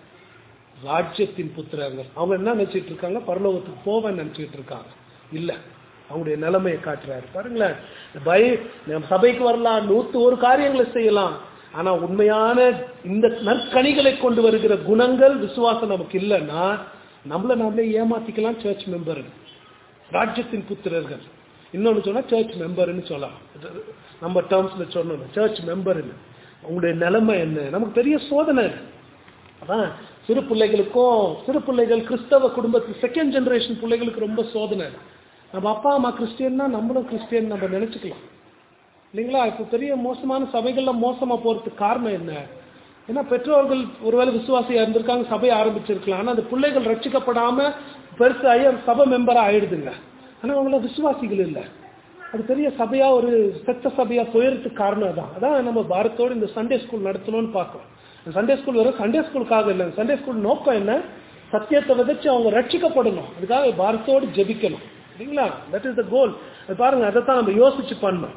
ராஜ்யத்தின் புத்திரர்கள் அவங்க என்ன நினைச்சிட்டு இருக்காங்க பரலோகத்துக்கு போவேன்னு நினைச்சிட்டு இருக்காங்க இல்ல அவங்களுடைய நிலைமையை காட்டுறாரு பாருங்களேன் பய நம்ம சபைக்கு வரலாம் நூத்து ஒரு காரியங்களை செய்யலாம் ஆனா உண்மையான இந்த நற்கனிகளை கொண்டு வருகிற குணங்கள் விசுவாசம் நமக்கு இல்லைன்னா நம்மள நாமளே ஏமாத்திக்கலாம் சர்ச் மெம்பர் ராஜ்யத்தின் புத்திரர்கள் இன்னொன்னு சொன்னா சர்ச் மெம்பர்னு சொல்லலாம் நம்ம டேர்ம்ஸ்ல சொல்லணும் சர்ச் மெம்பர்னு உங்களுடைய நிலைமை என்ன நமக்கு பெரிய சோதனை அதான் சிறு பிள்ளைகளுக்கும் சிறு பிள்ளைகள் கிறிஸ்தவ குடும்பத்து செகண்ட் ஜெனரேஷன் பிள்ளைகளுக்கு ரொம்ப சோதனை நம்ம அப்பா அம்மா கிறிஸ்டியன்னா நம்மளும் கிறிஸ்டியன் நம்ம நினைச்சுக்கலாம் இல்லைங்களா இப்போ பெரிய மோசமான சபைகள்ல மோசமா போறதுக்கு காரணம் என்ன ஏன்னா பெற்றோர்கள் ஒருவேளை விசுவாசியா இருந்திருக்காங்க சபையை ஆரம்பிச்சிருக்கலாம் ஆனா அந்த பிள்ளைகள் ரட்சிக்கப்படாம பெருசு ஆகி சபை மெம்பரா ஆயிடுதுங்க ஆனா அவங்கள விசுவாசிகள் இல்லை அது பெரிய சபையா ஒரு செத்த சபையா போயறதுக்கு காரணம் தான் அதான் நம்ம பாரத்தோடு இந்த சண்டே ஸ்கூல் நடத்தணும்னு பார்க்கறோம் சண்டே ஸ்கூல் வெறும் சண்டே ஸ்கூலுக்காக இல்லை சண்டே ஸ்கூல் நோக்கம் என்ன சத்தியத்தை விதைச்சு அவங்க ரட்சிக்கப்படணும் அதுக்காக பாரத்தோடு ஜெபிக்கணும் இல்லைங்களா தட் இஸ் த கோல் பாருங்க அதைத்தான் நம்ம யோசிச்சு பண்ணணும்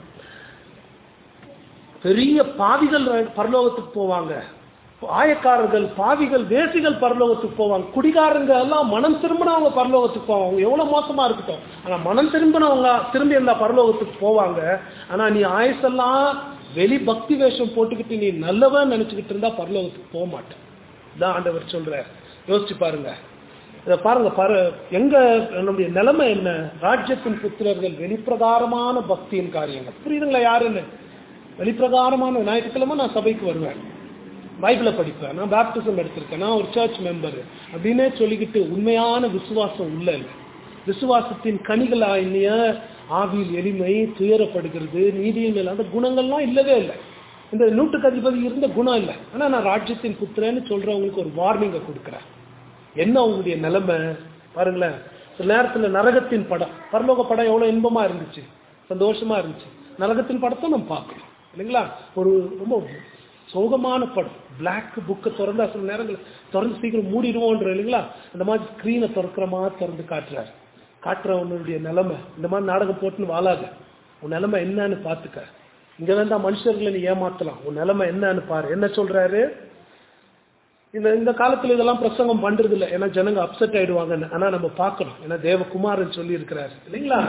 பெரிய பாவிகள் பரலோகத்துக்கு போவாங்க ஆயக்காரர்கள் பாவிகள் வேசிகள் பரலோகத்துக்கு போவாங்க குடிகாரங்க எல்லாம் மனம் திரும்பினவங்க பரலோகத்துக்கு போவாங்க அவங்க எவ்வளவு மோசமா இருக்கட்டும் ஆனா மனம் திரும்பினவங்க திரும்பி இருந்தா பரலோகத்துக்கு போவாங்க ஆனா நீ ஆயுசெல்லாம் வெளி பக்தி வேஷம் போட்டுக்கிட்டு நீ நல்லவன் நினைச்சுக்கிட்டு இருந்தா பரலோகத்துக்கு போக மாட்டேன் இதான் ஆண்டவர் சொல்ற யோசிச்சு பாருங்க இதை பாருங்க பாரு எங்க நம்முடைய நிலைமை என்ன ராஜ்யத்தின் புத்திரர்கள் வெளிப்பிரகாரமான பக்தியின் காரியங்கள் புரியுதுங்களா யாருன்னு வெளிப்பிரகாரமான ஞாயிற்றுக்கிழமை நான் சபைக்கு வருவேன் பைபிளை படிப்பேன் நான் பேப்டிசம் எடுத்திருக்கேன் நான் ஒரு சர்ச் மெம்பர் அப்படின்னே சொல்லிக்கிட்டு உண்மையான விசுவாசம் உள்ள இல்லை விசுவாசத்தின் கனிகளாயினிய ஆவியில் எளிமை துயரப்படுகிறது நீதியின் மேல் அந்த குணங்கள்லாம் இல்லவே இல்லை இந்த நூற்றுக்கு அதிபதி இருந்த குணம் இல்லை ஆனா நான் ராஜ்யத்தின் புத்திரன்னு சொல்றவங்களுக்கு ஒரு வார்னிங்கை கொடுக்குறேன் என்ன உங்களுடைய நிலைமை பாருங்களேன் சில நேரத்துல நரகத்தின் படம் பரலோக படம் எவ்வளவு இன்பமா இருந்துச்சு சந்தோஷமா இருந்துச்சு நரகத்தின் படத்தை நம்ம பார்க்கணும் இல்லைங்களா ஒரு ரொம்ப சோகமான படம் பிளாக் புக்கை திறந்தா சில நேரங்கள் திறந்து சீக்கிரம் மூடிடுவோன்ற இல்லைங்களா அந்த மாதிரி ஸ்க்ரீனை திறக்கிற மாதிரி திறந்து காட்டுறாரு காட்டுறவனுடைய நிலைமை இந்த மாதிரி நாடகம் போட்டுன்னு வாழாத உன் நிலைமை என்னன்னு பார்த்துக்க இங்க வேண்டாம் மனுஷர்களை நீ ஏமாத்தலாம் உன் நிலைமை என்னன்னு பாரு என்ன சொல்றாரு இந்த இந்த காலத்துல இதெல்லாம் பிரசங்கம் பண்றது இல்லை ஏன்னா ஜனங்க அப்செட் ஆயிடுவாங்கன்னு ஆனா நம்ம பார்க்கணும் ஏன்னா தேவகுமாரன் சொல்லி இருக்கிறாரு இல்லைங்களா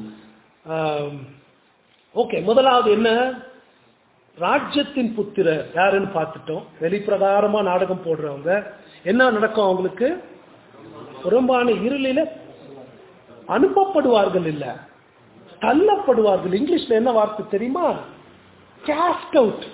ஓகே முதலாவது என்ன ராஜ்யத்தின் புத்திரர் யாருன்னு பார்த்துட்டோம் வெளிப்பிரகாரமா நாடகம் போடுறவங்க என்ன நடக்கும் அவங்களுக்கு புறம்பான இருளில அனுப்பப்படுவார்கள் இல்ல தள்ளப்படுவார்கள் இங்கிலீஷ்ல என்ன வார்த்தை தெரியுமா கேஸ்ட் அவுட்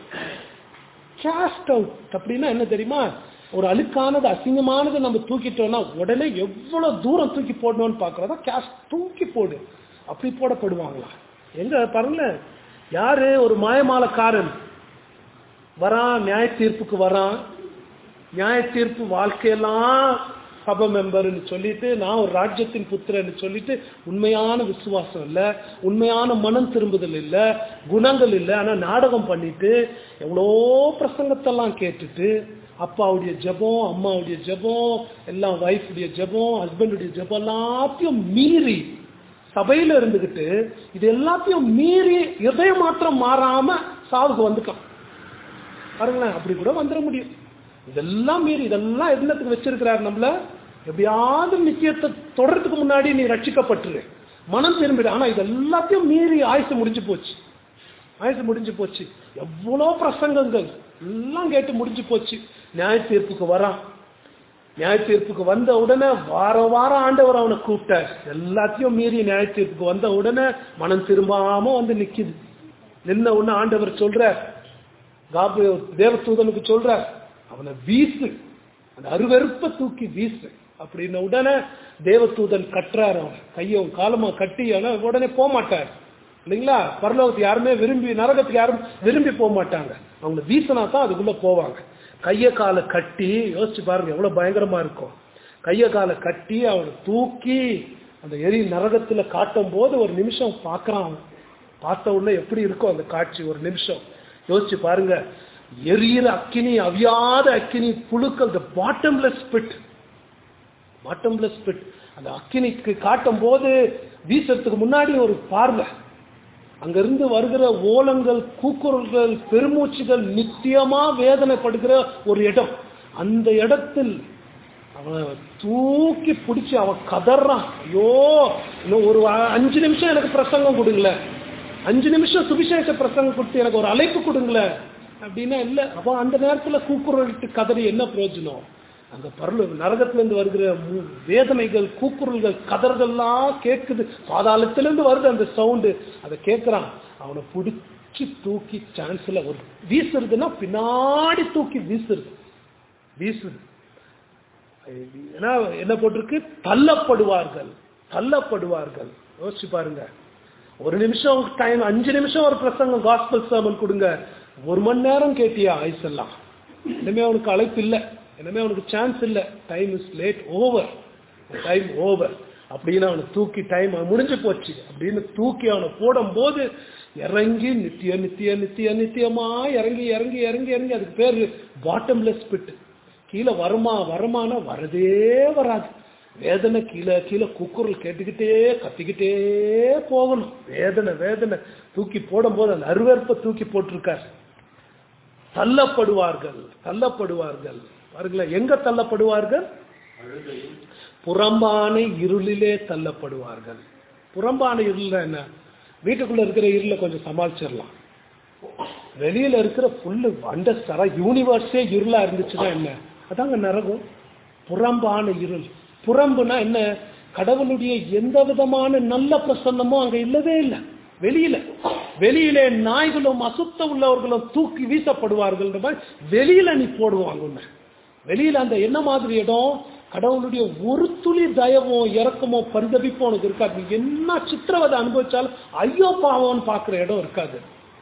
கேஸ்ட் அவுட் அப்படின்னா என்ன தெரியுமா ஒரு அழுக்கானது அசிங்கமானது நம்ம தூக்கிட்டோம்னா உடனே எவ்வளவு தூரம் தூக்கி போடணும்னு பாக்குறதா கேஸ்ட் தூக்கி போடு அப்படி போடப்படுவாங்களா எங்க பாருங்களேன் யாரு ஒரு மாயமாலக்காரன் வரான் நியாய தீர்ப்புக்கு வரான் நியாய தீர்ப்பு வாழ்க்கையெல்லாம் சபை மெம்பர்னு சொல்லிட்டு நான் ஒரு ராஜ்யத்தின் புத்திரன்னு சொல்லிட்டு உண்மையான விசுவாசம் இல்ல உண்மையான மனம் திரும்புதல் இல்ல குணங்கள் இல்ல ஆனா நாடகம் பண்ணிட்டு எவ்வளோ பிரசங்கத்தெல்லாம் கேட்டுட்டு அப்பாவுடைய ஜெபம் அம்மாவுடைய ஜெபம் எல்லாம் ஒய்ஃபுடைய ஜெபம் ஹஸ்பண்டுடைய ஜெபம் எல்லாத்தையும் மீறி சபையில இருந்துகிட்டு இது எல்லாத்தையும் மீறி இதய மாத்திரம் மாறாம சாவுக்கு வந்துக்கலாம் பாருங்களேன் அப்படி கூட வந்துட முடியும் இதெல்லாம் மீறி இதெல்லாம் என்னத்துக்கு வச்சிருக்கிறார் நம்மள எப்படியாவது நிச்சயத்தை தொடர்றதுக்கு முன்னாடி நீ ரட்சிக்கப்பட்டுரு மனம் திரும்பிடு ஆனா இது எல்லாத்தையும் மீறி ஆயுசு முடிஞ்சு போச்சு ஆயுசு முடிஞ்சு போச்சு எவ்வளோ பிரசங்கங்கள் எல்லாம் கேட்டு முடிஞ்சு போச்சு நியாய தீர்ப்புக்கு வரான் நியாய தீர்ப்புக்கு வந்த உடனே வார வாரம் ஆண்டவர் அவனை கூப்பிட்டார் எல்லாத்தையும் மீறி நியாய தீர்ப்புக்கு வந்த உடனே மனம் திரும்பாம வந்து நிக்குது நின்ன உடனே ஆண்டவர் சொல்றார் காபு தேவதூதனுக்கு சொல்றார் அவனை வீசு அந்த அருவெருப்ப தூக்கி வீசு அப்படின்ன உடனே தேவதூதன் கட்டுறாரு அவன் கையும் காலமா கட்டி அவன் உடனே போக மாட்டார் இல்லைங்களா பரலோகத்துக்கு யாருமே விரும்பி நரகத்துக்கு யாரும் விரும்பி போக மாட்டாங்க அவங்க வீசினா தான் அதுக்குள்ள போவாங்க கைய காலை கட்டி யோசிச்சு பாருங்க எவ்வளவு பயங்கரமா இருக்கும் கைய காலை கட்டி அவனை தூக்கி அந்த எரி நரகத்துல காட்டும் போது ஒரு நிமிஷம் பார்க்கறான் அவன் பார்த்த உடனே எப்படி இருக்கும் அந்த காட்சி ஒரு நிமிஷம் யோசிச்சு பாருங்க எரியிற அக்கினி அவியாத அக்கினி புழுக்கள் the bottomless pit bottomless pit அந்த அக்கினிக்கு காட்டும் போது வீசறதுக்கு முன்னாடி ஒரு பார்வை அங்கிருந்து வருகிற ஓலங்கள் கூக்குரல்கள் பெருமூச்சுகள் நித்தியமா வேதனைப்படுகிற ஒரு இடம் அந்த இடத்தில் அவன் தூக்கி பிடிச்சி அவன் கதறான் ஐயோ இன்னும் ஒரு அஞ்சு நிமிஷம் எனக்கு பிரசங்கம் கொடுங்களேன் அஞ்சு நிமிஷம் சுவிசேஷ பிரசங்கம் கொடுத்து எனக்கு ஒரு அழைப்பு கொடுங்களேன் அப்படின்னா இல்ல அப்போ அந்த நேரத்துல கூக்குரலிட்டு கதறி என்ன பிரயோஜனம் அந்த பரலு நரகத்துல இருந்து வருகிற வேதனைகள் கூக்குரல்கள் கதறதெல்லாம் கேட்குது பாதாளத்திலிருந்து வருது அந்த சவுண்டு அதை கேட்கிறான் அவனை பிடிச்சி தூக்கி சான்ஸ்ல ஒரு வீசுறதுன்னா பின்னாடி தூக்கி வீசுறது வீசுது ஏன்னா என்ன போட்டிருக்கு தள்ளப்படுவார்கள் தள்ளப்படுவார்கள் யோசிச்சு பாருங்க ஒரு நிமிஷம் டைம் அஞ்சு நிமிஷம் ஒரு பிரசங்கம் காஸ்பல் சர்மன் கொடுங்க ஒரு மணி நேரம் கேட்டியா ஆயுஸ் எல்லாம் இனிமே அவனுக்கு அழைப்பு இல்லை இனிமே அவனுக்கு சான்ஸ் இல்லை time is late over time over அப்படின்னு அவனை தூக்கி டைம் முடிஞ்சு போச்சு அப்படின்னு தூக்கி அவனை போடும் போது இறங்கி நித்திய நித்திய நித்திய நித்தியமா இறங்கி இறங்கி இறங்கி இறங்கி அதுக்கு பேர் பாட்டம்லெஸ் பிட் கீழே வருமா வருமானா வரதே வராது வேதனை கீழே கீழே குக்குரல் கேட்டுக்கிட்டே கத்திக்கிட்டே போகணும் வேதனை வேதனை தூக்கி போடும்போது அந்த அருவற்பை தூக்கி போட்டிருக்கார் தள்ளப்படுவார்கள் தள்ளப்படுவார்கள் பாருங்களேன் எங்க தள்ளப்படுவார்கள் புறம்பான இருளிலே தள்ளப்படுவார்கள் புறம்பான இருள் என்ன வீட்டுக்குள்ள இருக்கிற இருள கொஞ்சம் சமாளிச்சிடலாம் வெளியில இருக்கிற புல்லு அண்ட சர யூனிவர்ஸே இருளா இருந்துச்சுன்னா என்ன அதாங்க நரகம் புறம்பான இருள் புறம்புனா என்ன கடவுளுடைய எந்த விதமான நல்ல பிரசன்னமும் அங்க இல்லவே இல்லை வெளியில வெளியிலே நாய்களும் அசுத்த உள்ளவர்களும் தூக்கி வீசப்படுவார்கள் மாதிரி வெளியில நீ போடுவாங்க உன்னை வெளியில அந்த என்ன மாதிரி இடம் கடவுளுடைய ஒரு துளி தயவோ இறக்கமோ பரிதபிப்போ உனக்கு இருக்காது நீ என்ன சித்திரவதை அனுபவிச்சாலும் ஐயோ பாவம்னு பார்க்குற இடம் இருக்காது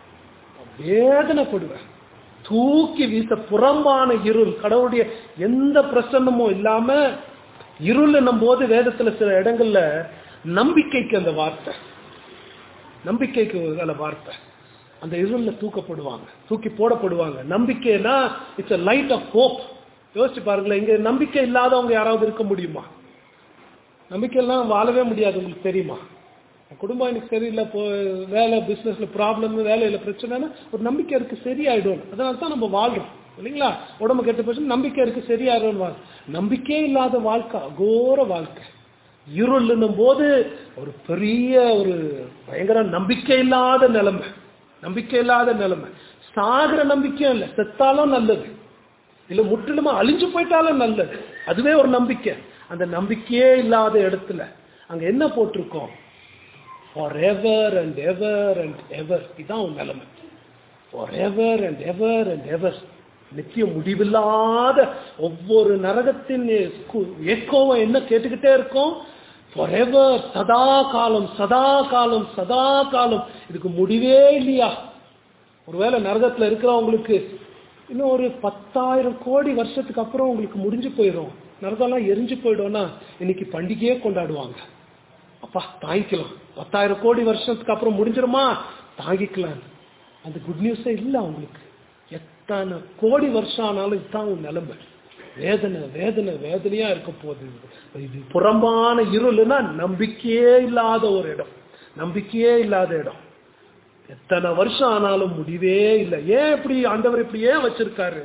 வேதனைப்படுவேன் தூக்கி வீச புறம்பான இருள் கடவுளுடைய எந்த பிரசன்னமும் இல்லாம இருள் போது வேதத்துல சில இடங்கள்ல நம்பிக்கைக்கு அந்த வார்த்தை நம்பிக்கைக்கு ஒரு அந்த வார்த்தை அந்த இருள்ல தூக்கப்படுவாங்க தூக்கி போடப்படுவாங்க நம்பிக்கைனா it's a light of hope யோசிச்சு பாருங்களேன் இங்க நம்பிக்கை இல்லாதவங்க யாராவது இருக்க முடியுமா நம்பிக்கை எல்லாம் வாழவே முடியாது உங்களுக்கு தெரியுமா குடும்பம் எனக்கு சரியில்லை போ வேலை பிஸ்னஸ்ல ப்ராப்ளம் வேலையில பிரச்சனைனா ஒரு நம்பிக்கை இருக்கு சரியாயிடும் அதனால தான் நம்ம வாழ்றோம் இல்லைங்களா உடம்பு கெட்ட போச்சு நம்பிக்கை இருக்கு சரியாயிடும் வாழ் நம்பிக்கையே இல்லாத வாழ்க்கை அகோர வாழ்க்கை இருளுன்னும் போது ஒரு பெரிய ஒரு பயங்கர நம்பிக்கை இல்லாத நிலைமை நம்பிக்கை இல்லாத நிலைமை சாகிற நம்பிக்கையும் இல்லை செத்தாலும் நல்லது இல்ல முற்றிலுமா அழிஞ்சு போயிட்டாலும் நல்லது அதுவே ஒரு நம்பிக்கை அந்த நம்பிக்கையே இல்லாத இடத்துல அங்க என்ன போட்டிருக்கோம் forever and ever and ever இதுதான் உன் நிலைமை forever and ever and ever நித்திய முடிவில்லாத ஒவ்வொரு நரகத்தின் ஏக்கோவம் என்ன கேட்டுக்கிட்டே இருக்கும் ஃபார் எவர் சதா காலம் சதா காலம் சதா காலம் இதுக்கு முடிவே இல்லையா ஒருவேளை நரகத்துல இருக்கிறவங்களுக்கு இன்னும் ஒரு பத்தாயிரம் கோடி வருஷத்துக்கு அப்புறம் உங்களுக்கு முடிஞ்சு போயிடும் நரகம்லாம் எரிஞ்சு போயிடும்னா இன்னைக்கு பண்டிகையே கொண்டாடுவாங்க அப்பா தாங்கிக்கலாம் பத்தாயிரம் கோடி வருஷத்துக்கு அப்புறம் முடிஞ்சிருமா தாங்கிக்கலாம் அந்த குட் நியூஸே இல்லை அவங்களுக்கு எத்தனை கோடி வருஷம் ஆனாலும் இதுதான் உன் நிலைமை வேதனை வேதனை வேதனையா இருக்க போகுது இது புறம்பான இருளுன்னா நம்பிக்கையே இல்லாத ஒரு இடம் நம்பிக்கையே இல்லாத இடம் எத்தனை வருஷம் ஆனாலும் முடிவே இல்லை ஏன் இப்படி ஆண்டவர் இப்படி ஏன் வச்சிருக்காரு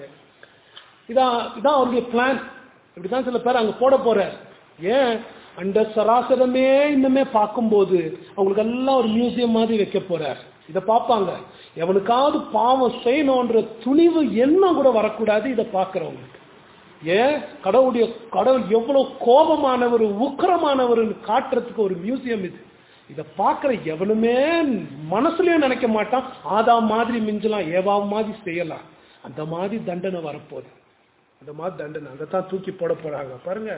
இதான் இதான் அவருடைய பிளான் இப்படிதான் சில பேர் அங்க போட போற ஏன் அந்த சராசரமே இன்னுமே பார்க்கும்போது அவங்களுக்கு எல்லாம் ஒரு மியூசியம் மாதிரி வைக்க போறார் இதை பார்ப்பாங்க எவனுக்காவது பாவம் செய்யணுன்ற துணிவு எண்ணம் கூட வரக்கூடாது இதை பார்க்கறவங்களுக்கு ஏன் கடவுளுடைய கடவுள் எவ்வளவு கோபமானவர் உக்கரமானவர் காட்டுறதுக்கு ஒரு மியூசியம் இது இதை பார்க்கிற எவனுமே மனசுலயும் நினைக்க மாட்டான் ஆதா மாதிரி மிஞ்சலாம் ஏவா மாதிரி செய்யலாம் அந்த மாதிரி தண்டனை வரப்போகுது அந்த மாதிரி தண்டனை அங்கதான் தூக்கி போட போறாங்க பாருங்க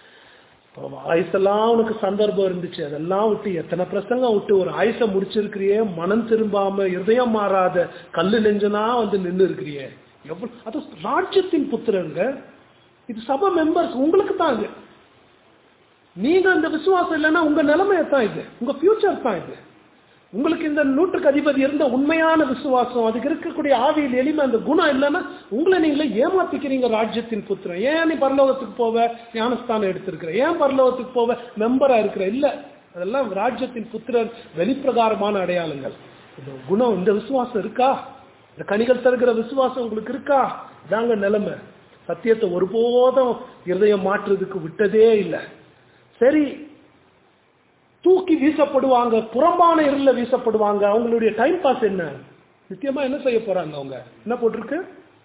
ஆயுசெல்லாம் உனக்கு சந்தர்ப்பம் இருந்துச்சு அதெல்லாம் விட்டு எத்தனை பிரசங்கம் விட்டு ஒரு ஆயுசை முடிச்சிருக்கிறியே மனம் திரும்பாம இருதயம் மாறாத கல்லு நெஞ்சனா வந்து நின்று இருக்கிறியே எவ்வளவு அது ராஜ்யத்தின் புத்திரங்க இது சபை மெம்பர்ஸ் உங்களுக்கு தான் இது நீங்க அந்த விசுவாசம் இல்லைன்னா உங்க நிலைமையை தான் இது உங்க ஃபியூச்சர் தான் இது உங்களுக்கு இந்த நூற்றுக்கு அதிபதி இருந்த உண்மையான விசுவாசம் அதுக்கு இருக்கக்கூடிய ஆவியில் எளிமை அந்த குணம் இல்லைன்னா உங்களை நீங்களே ஏமாத்திக்கிறீங்க ராஜ்யத்தின் புத்திரம் ஏன் நீ பரலோகத்துக்கு போவ ஞானஸ்தானம் எடுத்திருக்கிற ஏன் பரலோகத்துக்கு போவ மெம்பரா இருக்கிற இல்ல அதெல்லாம் ராஜ்யத்தின் புத்திரர் வெளிப்பிரகாரமான அடையாளங்கள் இந்த குணம் இந்த விசுவாசம் இருக்கா இந்த கனிகள் தருகிற விசுவாசம் உங்களுக்கு இருக்கா இதாங்க நிலைமை சத்தியத்தை ஒருபோதும் இருதயம் மாற்றுறதுக்கு விட்டதே இல்லை சரி தூக்கி வீசப்படுவாங்க புறம்பான இருள வீசப்படுவாங்க அவங்களுடைய டைம் பாஸ் என்ன நிச்சயமா என்ன செய்ய போறாங்க அவங்க என்ன போட்டிருக்கு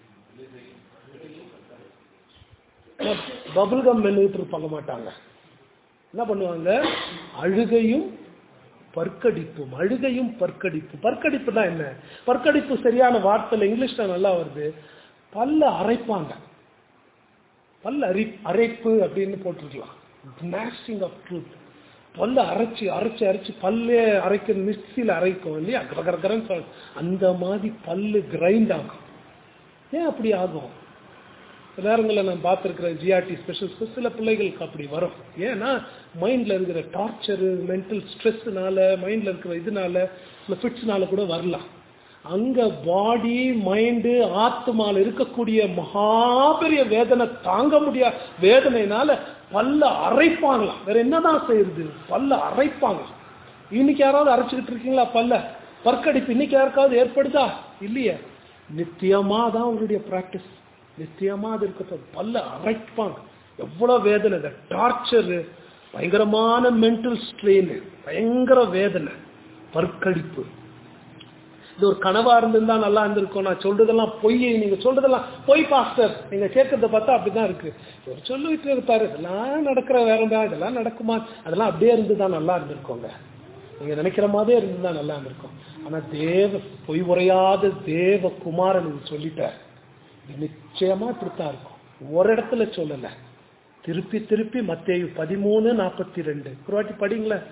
பபுள் கம் மென்னுட்டு இருப்பாங்க மாட்டாங்க என்ன பண்ணுவாங்க அழுகையும் பற்கடிப்பும் அழுகையும் பற்கடிப்பும் பற்கடிப்பு தான் என்ன பற்கடிப்பு சரியான வார்த்தையில் இங்கிலீஷ்ல நல்லா வருது பல்ல அரைப்பாங்க பல்ல அரி அரைப்பு அப்படின்னு போட்டிருக்கலாம் கினாஸ்டிங் ஆஃப் ட்ரூத் பல்ல அரைச்சி அரைச்சி அரைச்சி பல்லே அரைக்கிற மிக்சியில் அரைக்கும் இல்லையா கரகரன்னு சொல் அந்த மாதிரி பல்லு கிரைண்ட் ஆகும் ஏன் அப்படி ஆகும் சில நேரங்களில் நான் பார்த்துருக்கிறேன் ஜிஆர்டி ஸ்பெஷல் சில பிள்ளைகளுக்கு அப்படி வரும் ஏன்னா மைண்டில் இருக்கிற டார்ச்சரு மென்டல் ஸ்ட்ரெஸ்னால மைண்டில் இருக்கிற இதனால இந்த ஃபிட்ஸ்னால கூட வரலாம் அங்க பாடி மைண்டு ஆத்மால இருக்கக்கூடிய மகாபெரிய வேதனை தாங்க முடியாத வேதனைனால பல்ல அரைப்பாங்களாம் வேற என்னதான் செய்யறது பல்ல அரைப்பாங்க இன்னைக்கு யாராவது அரைச்சுக்கிட்டு இருக்கீங்களா பல்ல பற்கடிப்பு இன்னைக்கு யாருக்காவது ஏற்படுதா இல்லையே நித்தியமா தான் உங்களுடைய பிராக்டிஸ் நித்தியமா அது இருக்க பல்ல அரைப்பாங்க எவ்வளவு வேதனை இந்த டார்ச்சரு பயங்கரமான மென்டல் ஸ்ட்ரெயின் பயங்கர வேதனை பற்கடிப்பு இது ஒரு கனவா இருந்திருந்தா நல்லா இருந்திருக்கும் நான் சொல்றதெல்லாம் பொய் நீங்க சொல்றதெல்லாம் பொய் பாஸ்டர் நீங்க கேட்கறத பார்த்தா அப்படிதான் இருக்கு ஒரு சொல்லிட்டு இருப்பாரு இதெல்லாம் நடக்கிற வேறதா இதெல்லாம் நடக்குமா அதெல்லாம் அப்படியே இருந்துதான் நல்லா இருந்திருக்கோங்க நீங்க நினைக்கிற மாதிரியே இருந்தா நல்லா இருந்திருக்கும் ஆனா தேவ பொய் உரையாத தேவ குமாரன் இது சொல்லிட்டார் இது நிச்சயமா இப்படித்தான் இருக்கும் ஒரு இடத்துல சொல்லல திருப்பி திருப்பி மத்தேயு பதிமூணு நாற்பத்தி ரெண்டு ஒரு வாட்டி படிங்களேன்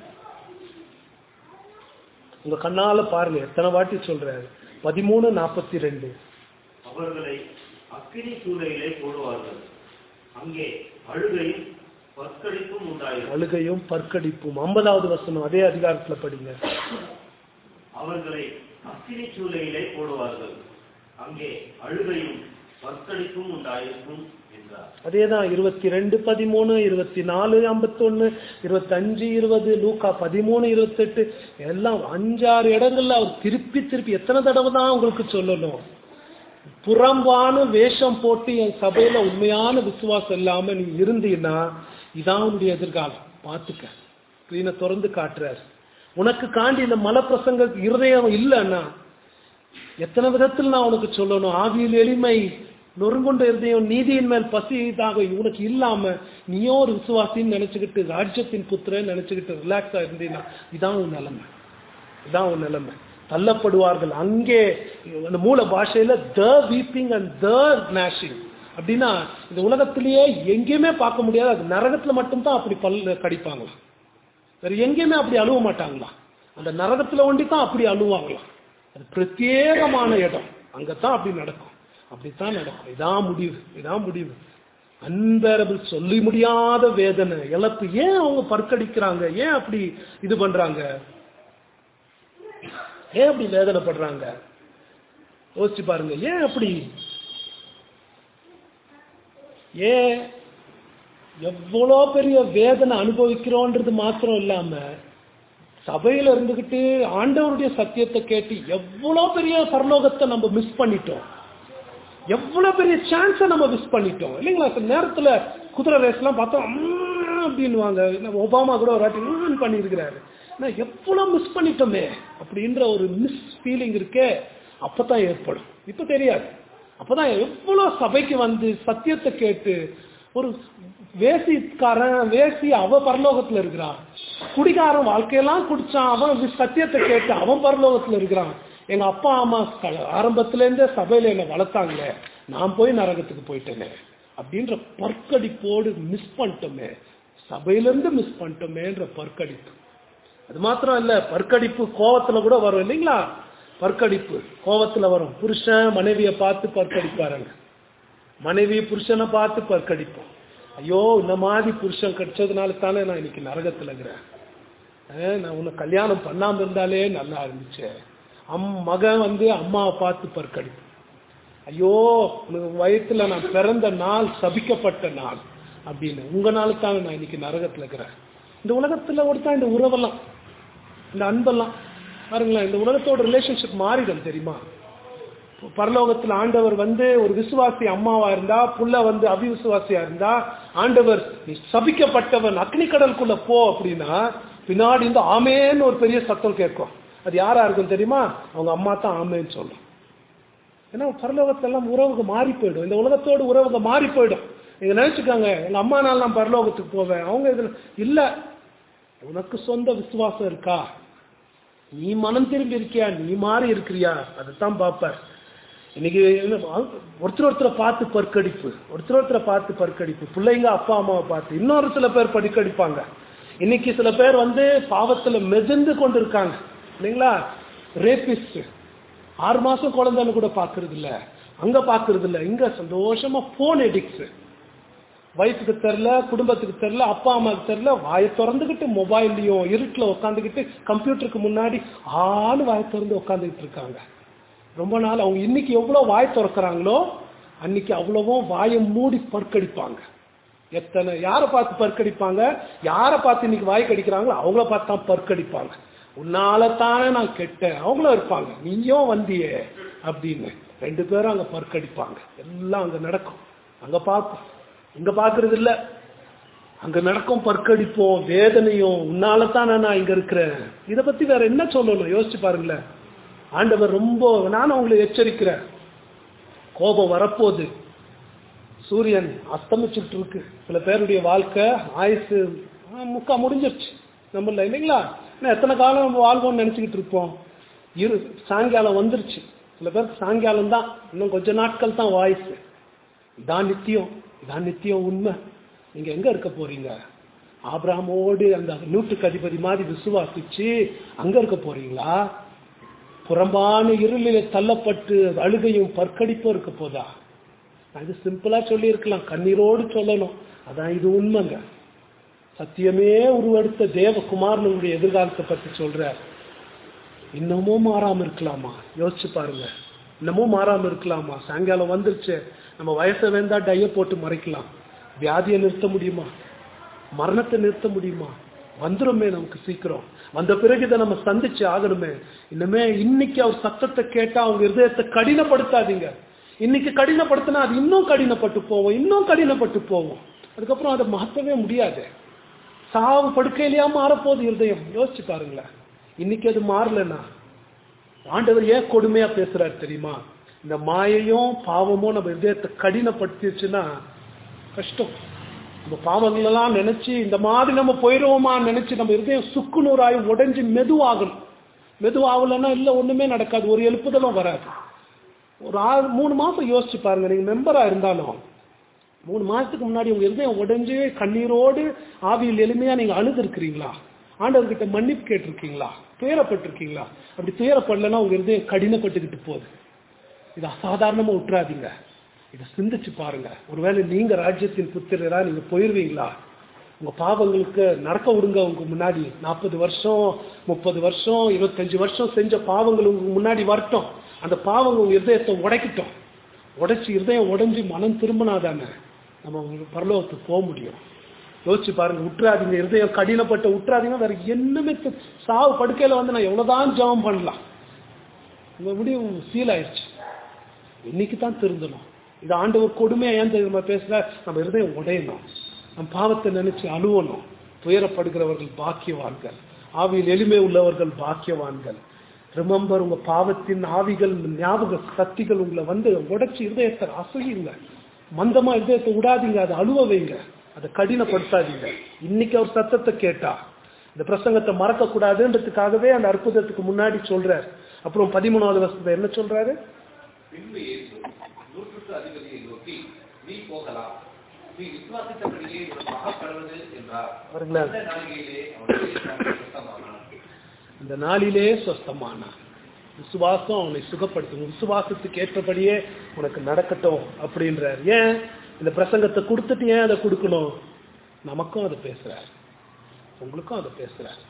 உங்க கண்ணால பாருங்க எத்தனை வாட்டி சொல்றாரு பதிமூணு நாற்பத்தி ரெண்டு அவர்களை அக்கினி சூளையிலே போடுவார்கள் அங்கே அழுகையும் பற்கடிப்பும் உண்டாயிருக்கும் அழுகையும் பற்கடிப்பும் ஐம்பதாவது வசனம் அதே அதிகாரத்துல படிங்க அவர்களை அக்கினி சூளையிலே போடுவார்கள் அங்கே அழுகையும் பற்கடிப்பும் உண்டாயிருக்கும் என்றார் அதேதான் இருபத்தி ரெண்டு பதிமூணு இருபத்தி நாலு ஐம்பத்தொன்னு இருபத்தஞ்சு இருபது லூக்கா பதிமூணு இருபத்தெட்டு எல்லாம் அஞ்சாறு இடங்கள்ல அவர் திருப்பி திருப்பி எத்தனை தடவை தான் உங்களுக்கு சொல்லணும் புறம்பான வேஷம் போட்டு என் சபையில உண்மையான விசுவாசம் இல்லாம நீ இருந்தீன்னா இதான் உன்னுடைய எதிர்காலம் பார்த்துக்க ஸ்கிரீனை திறந்து காட்டுறாரு உனக்கு காண்டி இந்த மலப்பிரசங்க இருதயம் இல்லைன்னா எத்தனை விதத்தில் நான் உனக்கு சொல்லணும் ஆவியில் எளிமை நொறுங்குண்ட இருதயம் நீதியின் மேல் பசி தாக உனக்கு இல்லாம நீயோ ஒரு விசுவாசின்னு நினைச்சுக்கிட்டு ராஜ்யத்தின் புத்திரன்னு நினைச்சுக்கிட்டு ரிலாக்ஸா இருந்தீங்கன்னா இதான் உன் நிலைமை இதான் உன் நிலைமை தள்ளப்படுவார்கள் அங்கே அந்த மூல பாஷையில த வீப்பிங் அண்ட் த நேஷிங் அப்படின்னா இந்த உலகத்திலேயே எங்கேயுமே பார்க்க முடியாது அது நரகத்துல மட்டும்தான் அப்படி பல் கடிப்பாங்களாம் வேற எங்கேயுமே அப்படி அழுவ மாட்டாங்களாம் அந்த நரகத்துல ஒண்டி தான் அப்படி அழுவாங்களாம் அது பிரத்யேகமான இடம் அங்கதான் அப்படி நடக்கும் அப்படித்தான் நடக்கும் இதான் முடிவு இதான் முடிவு அன்பேரபிள் சொல்லி முடியாத வேதனை இழப்பு ஏன் அவங்க பற்கடிக்கிறாங்க ஏன் அப்படி இது பண்றாங்க ஏன் அப்படி வேதனைப்படுறாங்க யோசிச்சு பாருங்க ஏன் அப்படி ஏன் எவ்வளோ பெரிய வேதனை அனுபவிக்கிறோன்றது மாத்திரம் இல்லாம சபையில இருந்துகிட்டு ஆண்டவருடைய சத்தியத்தை கேட்டு எவ்வளோ பெரிய பரலோகத்தை நம்ம மிஸ் பண்ணிட்டோம் எவ்வளவு பெரிய சான்ஸை நம்ம மிஸ் பண்ணிட்டோம் இல்லைங்களா சில நேரத்துல குதிரை ரேஸ்லாம் பார்த்தோம் "ம்ம்" அப்படின்னுவாங்க நம்ம ஒபாமா கூட ஒரு வாட்டி "ம்ம்" பண்ணியிருக்கிறாரு நான் எவ்வளவு மிஸ் பண்ணிட்டோமே அப்படின்ற ஒரு மிஸ் ஃபீலிங் இருக்கே அப்பதான் ஏற்படும் இப்ப தெரியாது அப்பதான் எவ்வளவு சபைக்கு வந்து சத்தியத்தை கேட்டு ஒரு வேசிக்காரன் வேசி அவ பரலோகத்துல இருக்கிறான் குடிகாரன் வாழ்க்கையெல்லாம் குடிச்சான் அவன் சத்தியத்தை கேட்டு அவன் பரலோகத்துல இருக்கிறான் எங்க அப்பா அம்மா க- ஆரம்பத்துல இருந்தே சபையில என்ன வளர்த்தாங்களே நான் போய் நரகத்துக்கு போயிட்டேனே அப்படின்ற பற்கடிப்போடு மிஸ் பண்ணிட்டோமே சபையிலிருந்து மிஸ் பண்ணிட்டோமேன்ற பற்கடிப்பு அது மாத்திரம் இல்ல பற்கடிப்பு கோவத்துல கூட வரும் இல்லைங்களா பற்கடிப்பு கோவத்துல வரும் புருஷன் மனைவியை பார்த்து பற்கடிப்பாருங்க மனைவி புருஷனை பார்த்து பற்கடிப்போம் ஐயோ இந்த மாதிரி புருஷன் கிடைச்சதுனால தானே நான் இன்னைக்கு நரகத்துல இருக்கிறேன் அஹ் நான் உன்னை கல்யாணம் பண்ணாம இருந்தாலே நல்லா இருந்துச்சு அம் மகன் வந்து அம்மாவை பார்த்து பற்கடிப்பு ஐயோ உனக்கு வயித்துல நான் பிறந்த நாள் சபிக்கப்பட்ட நாள் அப்படின்னு உங்களால தானே நான் இன்னைக்கு நரகத்துல இருக்கிறேன் இந்த உலகத்துல ஒருத்தன் இந்த உறவெல்லாம் இந்த அன்பெல்லாம் பாருங்களேன் இந்த உலகத்தோட ரிலேஷன்ஷிப் மாறிடும் தெரியுமா பரலோகத்துல ஆண்டவர் வந்து ஒரு விசுவாசி அம்மாவா இருந்தா புள்ள வந்து அவிசுவாசியா இருந்தா ஆண்டவர் நீ சபிக்கப்பட்டவன் அக்னி கடலுக்குள்ள போ அப்படின்னா பின்னாடி இருந்து ஆமேன்னு ஒரு பெரிய சத்தம் கேட்கும் அது யாரா இருக்கும் தெரியுமா அவங்க அம்மா தான் ஆமேன்னு சொல்லும் ஏன்னா பரலோகத்தெல்லாம் உறவுக்கு மாறி போயிடும் இந்த உலகத்தோடு உறவுக்கு மாறி போயிடும் நீங்க நினைச்சுக்கோங்க எங்க அம்மா நாள் நான் பரலோகத்துக்கு போவேன் அவங்க இதுல இல்ல உனக்கு சொந்த விசுவாசம் இருக்கா நீ மனம் திரும்பி இருக்கியா நீ மாறி இருக்கிறியா அதைத்தான் பார்ப்பார் இன்னைக்கு என்ன, ஒருத்தர் ஒருத்தரை பார்த்து பற்கடிப்பு ஒருத்தர் ஒருத்தரை பார்த்து பற்கடிப்பு பிள்ளைங்க அப்பா அம்மாவை பார்த்து இன்னொரு சில பேர் பற்கடிப்பாங்க இன்னைக்கு சில பேர் வந்து பாவத்துல மிதந்து கொண்டு இருக்காங்க இல்லைங்களா ரேபிஸ்ட் ஆறு மாசம் குழந்தைன்னு கூட பாக்குறது இல்ல அங்க பாக்குறது இல்ல இங்க சந்தோஷமா போன் எடிக்ஸ் வயசுக்கு தெரில குடும்பத்துக்கு தெரில அப்பா அம்மாவுக்கு தெரில வாயை திறந்துக்கிட்டு மொபைல்லையும் இருட்டில் உட்காந்துக்கிட்டு கம்ப்யூட்டருக்கு முன்னாடி ஆளு வாயை திறந்து உட்காந்துக்கிட்டு இருக்காங்க ரொம்ப நாள் அவங்க இன்னைக்கு எவ்வளவு வாய் திறக்கிறாங்களோ அன்னைக்கு அவ்வளவும் வாயை மூடி பற்கடிப்பாங்க எத்தனை யாரை பார்த்து பற்கடிப்பாங்க யாரை பார்த்து இன்னைக்கு வாய் கடிக்கிறாங்களோ அவங்கள பார்த்து தான் பற்கடிப்பாங்க உன்னால தானே நான் கெட்டேன் அவங்களும் இருப்பாங்க நீயும் வந்தியே அப்படின்னு ரெண்டு பேரும் அங்க பற்கடிப்பாங்க எல்லாம் அங்க நடக்கும் அங்க பார்ப்போம் இங்க பாக்குறது இல்ல அங்க நடக்கும் பற்கடிப்போம் வேதனையும் உன்னால தான் நான் இங்க இருக்கிறேன் இத பத்தி வேற என்ன சொல்லணும் யோசிச்சு பாருங்களேன் ஆண்டவர் ரொம்ப நானும் உங்களை எச்சரிக்கிறேன் கோபம் வரப்போகுது சூரியன் அஸ்தமிச்சுட்டு இருக்கு சில பேருடைய வாழ்க்கை ஆயுசு ஆ, முக்கா முடிஞ்சிருச்சு நம்மள இல்லைங்களா இன்னும் எத்தனை காலம் நம்ம வாழ்வோம்னு நினச்சிக்கிட்டு இருப்போம் இரு சாயங்காலம் வந்துருச்சு சில பேருக்கு சாயங்காலம் தான் இன்னும் கொஞ்ச நாட்கள் தான் வாய்ஸ் இதான் நித்தியம் இதான் நித்தியம் உண்மை நீங்க எங்க இருக்க போறீங்க ஆபிரகாமோடு அந்த நூற்றுக்கு அதிபதி மாதிரி விசுவாசிச்சு அங்க இருக்க போறீங்களா புறம்பான இருளிலே தள்ளப்பட்டு அழுகையும் பற்கடிப்பும் இருக்க போதா நான் இது சிம்பிளா சொல்லி இருக்கலாம் கண்ணீரோடு சொல்லணும் அதான் இது உண்மைங்க சத்தியமே உருவெடுத்த தேவகுமாரனுடைய எதிர்காலத்தை பத்தி சொல்றார் இன்னமும் மாறாம இருக்கலாமா யோசிச்சு பாருங்க இன்னமும் மாறாம இருக்கலாமா சாயங்காலம் வந்துருச்சு நம்ம வயசை வேந்தா டைய போட்டு மறைக்கலாம் வியாதியை நிறுத்த முடியுமா மரணத்தை நிறுத்த முடியுமா வந்துருமே நமக்கு சீக்கிரம் வந்த பிறகு இதை நம்ம சந்திச்சு ஆகணுமே இன்னுமே இன்னைக்கு அவர் சத்தத்தை கேட்டா அவங்க இருதயத்தை கடினப்படுத்தாதீங்க இன்னைக்கு கடினப்படுத்தினா அது இன்னும் கடினப்பட்டு போவோம் இன்னும் கடினப்பட்டு போவோம் அதுக்கப்புறம் அதை மாற்றவே முடியாது சாவு படுக்கையிலேயா மாறப்போகுது இருதயம் யோசிச்சு பாருங்களேன் இன்னைக்கு அது மாறலன்னா ஆண்டவர் ஏன் கொடுமையா பேசுறாரு தெரியுமா இந்த மாயையும் பாவமும் நம்ம இதயத்தை கடினப்படுத்திடுச்சுன்னா கஷ்டம் நம்ம பாவங்கள் எல்லாம் நினைச்சு இந்த மாதிரி நம்ம போயிடுவோமா நினைச்சு நம்ம இருதயம் சுக்குநூறாய் உடைஞ்சு மெதுவாகணும் மெதுவாகலன்னா இல்லை ஒண்ணுமே நடக்காது ஒரு எழுப்புதலும் வராது ஒரு ஆறு மூணு மாசம் யோசிச்சு பாருங்க நீங்க மெம்பரா இருந்தாலும் மூணு மாசத்துக்கு முன்னாடி உங்க இருதயம் உடைஞ்சு கண்ணீரோடு ஆவியில் எளிமையா நீங்க அழுது இருக்கிறீங்களா ஆண்டவர்கிட்ட மன்னிப்பு கேட்டிருக்கீங்களா துயரப்பட்டிருக்கீங்களா அப்படி துயரப்படலைன்னா உங்க இருதயம் கடினப்பட்டுக்கிட்டு போகுது இது அசாதாரணமா விட்டுறாதீங்க இதை சிந்திச்சு பாருங்க ஒருவேளை நீங்க ராஜ்யத்தின் புத்திரரா நீங்க போயிருவீங்களா உங்க பாவங்களுக்கு நடக்க விடுங்க உங்க முன்னாடி நாற்பது வருஷம் முப்பது வருஷம் இருபத்தஞ்சு வருஷம் செஞ்ச பாவங்கள் உங்க முன்னாடி வரட்டும் அந்த பாவங்கள் உங்க இருதயத்தை உடைக்கட்டும் உடைச்சு இருதயம் உடைஞ்சு மனம் திரும்பினாதானே நம்ம பரலோகத்துக்கு போக முடியும் யோசிச்சு பாருங்க விட்டுறாதீங்க இருதயம் கடினப்பட்ட விட்டுறாதீங்க வேற என்னமே தெ- சாவு படுக்கையில வந்து நான் எவ்வளவுதான் ஜெபம் பண்ணலாம் உங்க முடிவு சீல் ஆயிடுச்சு இன்னைக்கு தான் திருந்தணும் இது ஆண்டவர் கொடுமையா ஏன் தெரியுமா பேசுற நம்ம இருதயம் உடையணும் நம்ம பாவத்தை நினைச்சு அழுவணும் துயரப்படுகிறவர்கள் பாக்கியவான்கள் ஆவியில் எளிமை உள்ளவர்கள் பாக்கியவான்கள் ரிமம்பர் உங்க பாவத்தின் ஆவிகள் ஞாபக சக்திகள் உங்களை வந்து உடைச்சு இருதயத்தை அசையுங்க மந்தமா இருதயத்தை விடாதீங்க அதை அழுவ வைங்க அதை கடினப்படுத்தாதீங்க இன்னைக்கு அவர் சத்தத்தை கேட்டா இந்த பிரசங்கத்தை மறக்க கூடாதுன்றதுக்காகவே அந்த அற்புதத்துக்கு முன்னாடி சொல்றார் அப்புறம் பதிமூணாவது வருஷத்துல என்ன சொல்றாரு பின்பு இயேசு நூற்றுக்கு அதிபதியை நோக்கி நீ போகலாம் நீ விசுவாசித்தபடியே உனக்கு மகாப்படுவது என்றார் பாருங்களேன். அந்த நாளிகையிலே அவனுடைய சுத்தமானான் இந்த நாளிலே சொஸ்தமானான் விசுவாசம் அவனை சுகப்படுத்தும் விசுவாசத்துக்கு ஏற்றபடியே உனக்கு நடக்கட்டும் அப்படின்றார் ஏன் இந்த பிரசங்கத்தை கொடுத்துட்டு ஏன் அதை கொடுக்கணும் நமக்கும் அதை பேசுறார் உங்களுக்கும் அதை பேசுறார்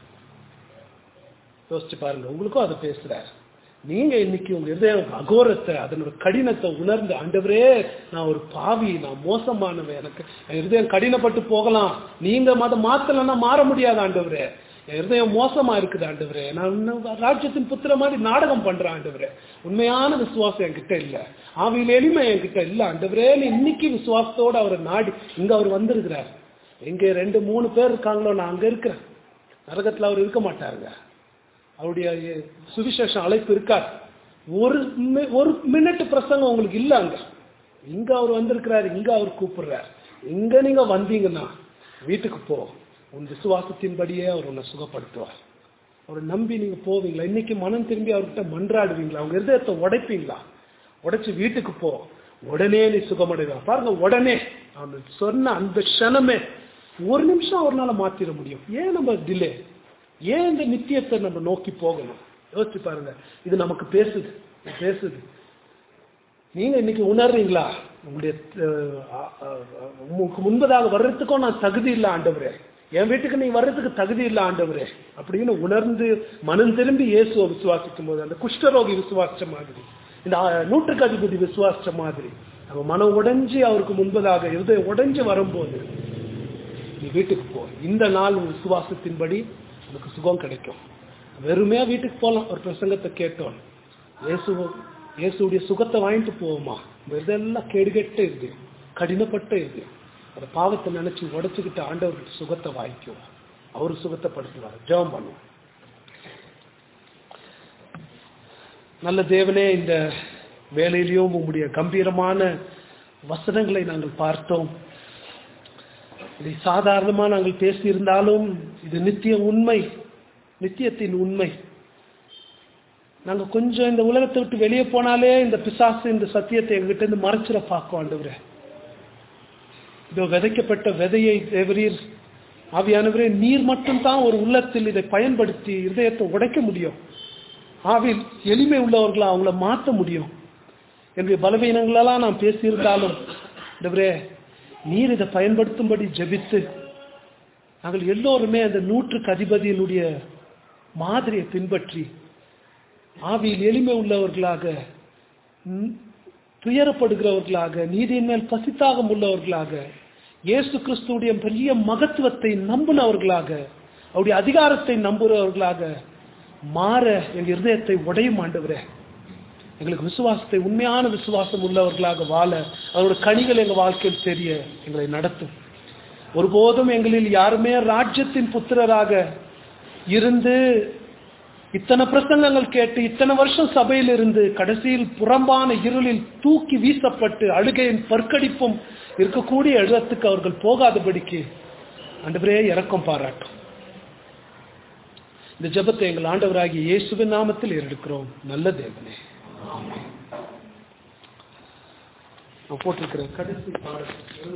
யோசிச்சு பாருங்க உங்களுக்கும் அதை பேசுறார் நீங்க இன்னைக்கு உங்க இருதயம் அகோரத்தை அதனோட கடினத்தை உணர்ந்து ஆண்டவரே நான் ஒரு பாவி நான் மோசமானவன் எனக்கு என் இருதயம் கடினப்பட்டு போகலாம் நீங்க அதை மாத்தலைன்னா மாற முடியாது ஆண்டவரே என் இருதயம் மோசமா இருக்குது ஆண்டவரே நான் இன்னும் ராஜ்யத்தின் புத்திர மாதிரி நாடகம் பண்றேன் ஆண்டவரே உண்மையான விசுவாசம் என்கிட்ட இல்ல ஆவியில் எளிமை என்கிட்ட இல்ல ஆண்டவரே நீ இன்னைக்கு விசுவாசத்தோட அவரை நாடி இங்க அவர் வந்திருக்கிறார் எங்க ரெண்டு மூணு பேர் இருக்காங்களோ நான் அங்க இருக்கிறேன் நரகத்துல அவர் இருக்க மாட்டாருங்க அவருடைய சுவிசேஷம் அழைப்பு இருக்கார் ஒரு மி- ஒரு மினிட் பிரசங்கம் உங்களுக்கு இல்ல அங்க இங்க அவர் வந்திருக்கிறார் இங்க அவர் கூப்பிடுறார் இங்க நீங்க வந்தீங்கன்னா வீட்டுக்கு போ உன் விசுவாசத்தின்படியே அவர் உன்னை சுகப்படுத்துவார் அவரை நம்பி நீங்க போவீங்களா இன்னைக்கு மனம் திரும்பி அவர்கிட்ட மன்றாடுவீங்களா அவங்க இருதயத்தை உடைப்பீங்களா உடைச்சு வீட்டுக்கு போ உடனே நீ சுகமடைவா பாருங்க உடனே அவன் சொன்ன அந்த க்ஷணமே ஒரு நிமிஷம் அவர்னால மாத்திர முடியும் ஏன் நம்ம டிலே ஏன் இந்த நித்தியத்தை நம்ம நோக்கி போகணும் யோசிச்சு பாருங்க இது நமக்கு பேசுது இது பேசுது நீங்க இன்னைக்கு உணர்றீங்களா உங்களுடைய அஹ், அஹ், அஹ், உங்களுக்கு முன்பதாக வர்றதுக்கும் நான் தகுதி இல்லை ஆண்டவரே என் வீட்டுக்கு நீ வர்றதுக்கு தகுதி இல்லை ஆண்டவரே அப்படின்னு உணர்ந்து மனம் திரும்பி இயேசுவை விசுவாசிக்கும் போது அந்த குஷ்டரோகி விசுவாசிச்ச மாதிரி இந்த அஹ், நூற்றுக்கு அதிபதி விசுவாசிச்ச மாதிரி நம்ம மனம் உடைஞ்சு அவருக்கு முன்பதாக இருதயம் உடைஞ்சு வரும்போது நீ வீட்டுக்கு போ இந்த நாள் உன் விசுவாசத்தின்படி உனக்கு சுகம் கிடைக்கும் வெறுமையா வீட்டுக்கு போகலாம் ஒரு பிரசங்கத்தை கேட்டோம் இயேசு இயேசுடைய சுகத்தை வாங்கிட்டு போவோமா இதெல்லாம் கேடுகெட்ட இருக்கு கடினப்பட்ட இருக்கு அந்த பாவத்தை நினைச்சு உடைச்சுக்கிட்டு ஆண்டவர்கிட்ட சுகத்தை வாங்கிக்குவோம் அவரு சுகத்தை படுத்துவார் ஜெபம் பண்ணுவோம் நல்ல தேவனே இந்த வேலையிலையும் உங்களுடைய கம்பீரமான வசனங்களை நாங்கள் பார்த்தோம் இதை சாதாரணமா நாங்கள் பேசியிருந்தாலும் இது நித்திய உண்மை நித்தியத்தின் உண்மை நாங்க கொஞ்சம் இந்த உலகத்தை விட்டு வெளியே போனாலே இந்த பிசாசு இந்த சத்தியத்தை எங்ககிட்ட இருந்து மறைச்சிட பார்க்கும் ஆண்டவரே இதோ விதைக்கப்பட்ட விதையை தேவரீர் ஆவியானவரே நீர் மட்டும்தான் ஒரு உள்ளத்தில் இதை பயன்படுத்தி இதயத்தை உடைக்க முடியும் ஆவில் எளிமை உள்ளவர்களா அவங்கள மாற்ற முடியும் என்னுடைய பலவீனங்களெல்லாம் நான் பேசியிருந்தாலும் ஆண்டவரே நீர் இதை பயன்படுத்தும்படி ஜெபித்து நாங்கள் எல்லோருமே அந்த நூற்றுக்கு அதிபதியினுடைய மாதிரியை பின்பற்றி ஆவியில் எளிமை உள்ளவர்களாக ம், துயரப்படுகிறவர்களாக நீதியின் மேல் பசித்தாகம் உள்ளவர்களாக இயேசு கிறிஸ்துவுடைய பெரிய மகத்துவத்தை நம்பினவர்களாக அவருடைய அதிகாரத்தை நம்புகிறவர்களாக மாற எங்கள் இருதயத்தை உடையும் ஆண்டவரே எங்களுக்கு விசுவாசத்தை உண்மையான விசுவாசம் உள்ளவர்களாக வாழ அவரோட கனிகள் எங்கள் வாழ்க்கையில் தெரிய எங்களை நடத்தும் ஒருபோதும் எங்களில் யாருமே ராஜ்யத்தின் புத்திரராக இருந்து இத்தனை பிரசங்கங்கள் கேட்டு இத்தனை வருஷம் சபையில் இருந்து கடைசியில் புறம்பான இருளில் தூக்கி வீசப்பட்டு அழுகையின் பற்கடிப்பும் இருக்கக்கூடிய இடத்துக்கு அவர்கள் போகாதபடிக்கு ஆண்டவரே இறக்கம் பாராட்டும் இந்த ஜெபத்தை எங்கள் ஆண்டவராகிய இயேசுவின் நாமத்தில் ஏறெடுக்கிறோம் நல்ல தேவனே நான் போட்டிருக்கிறேன் கடைசி பாடல்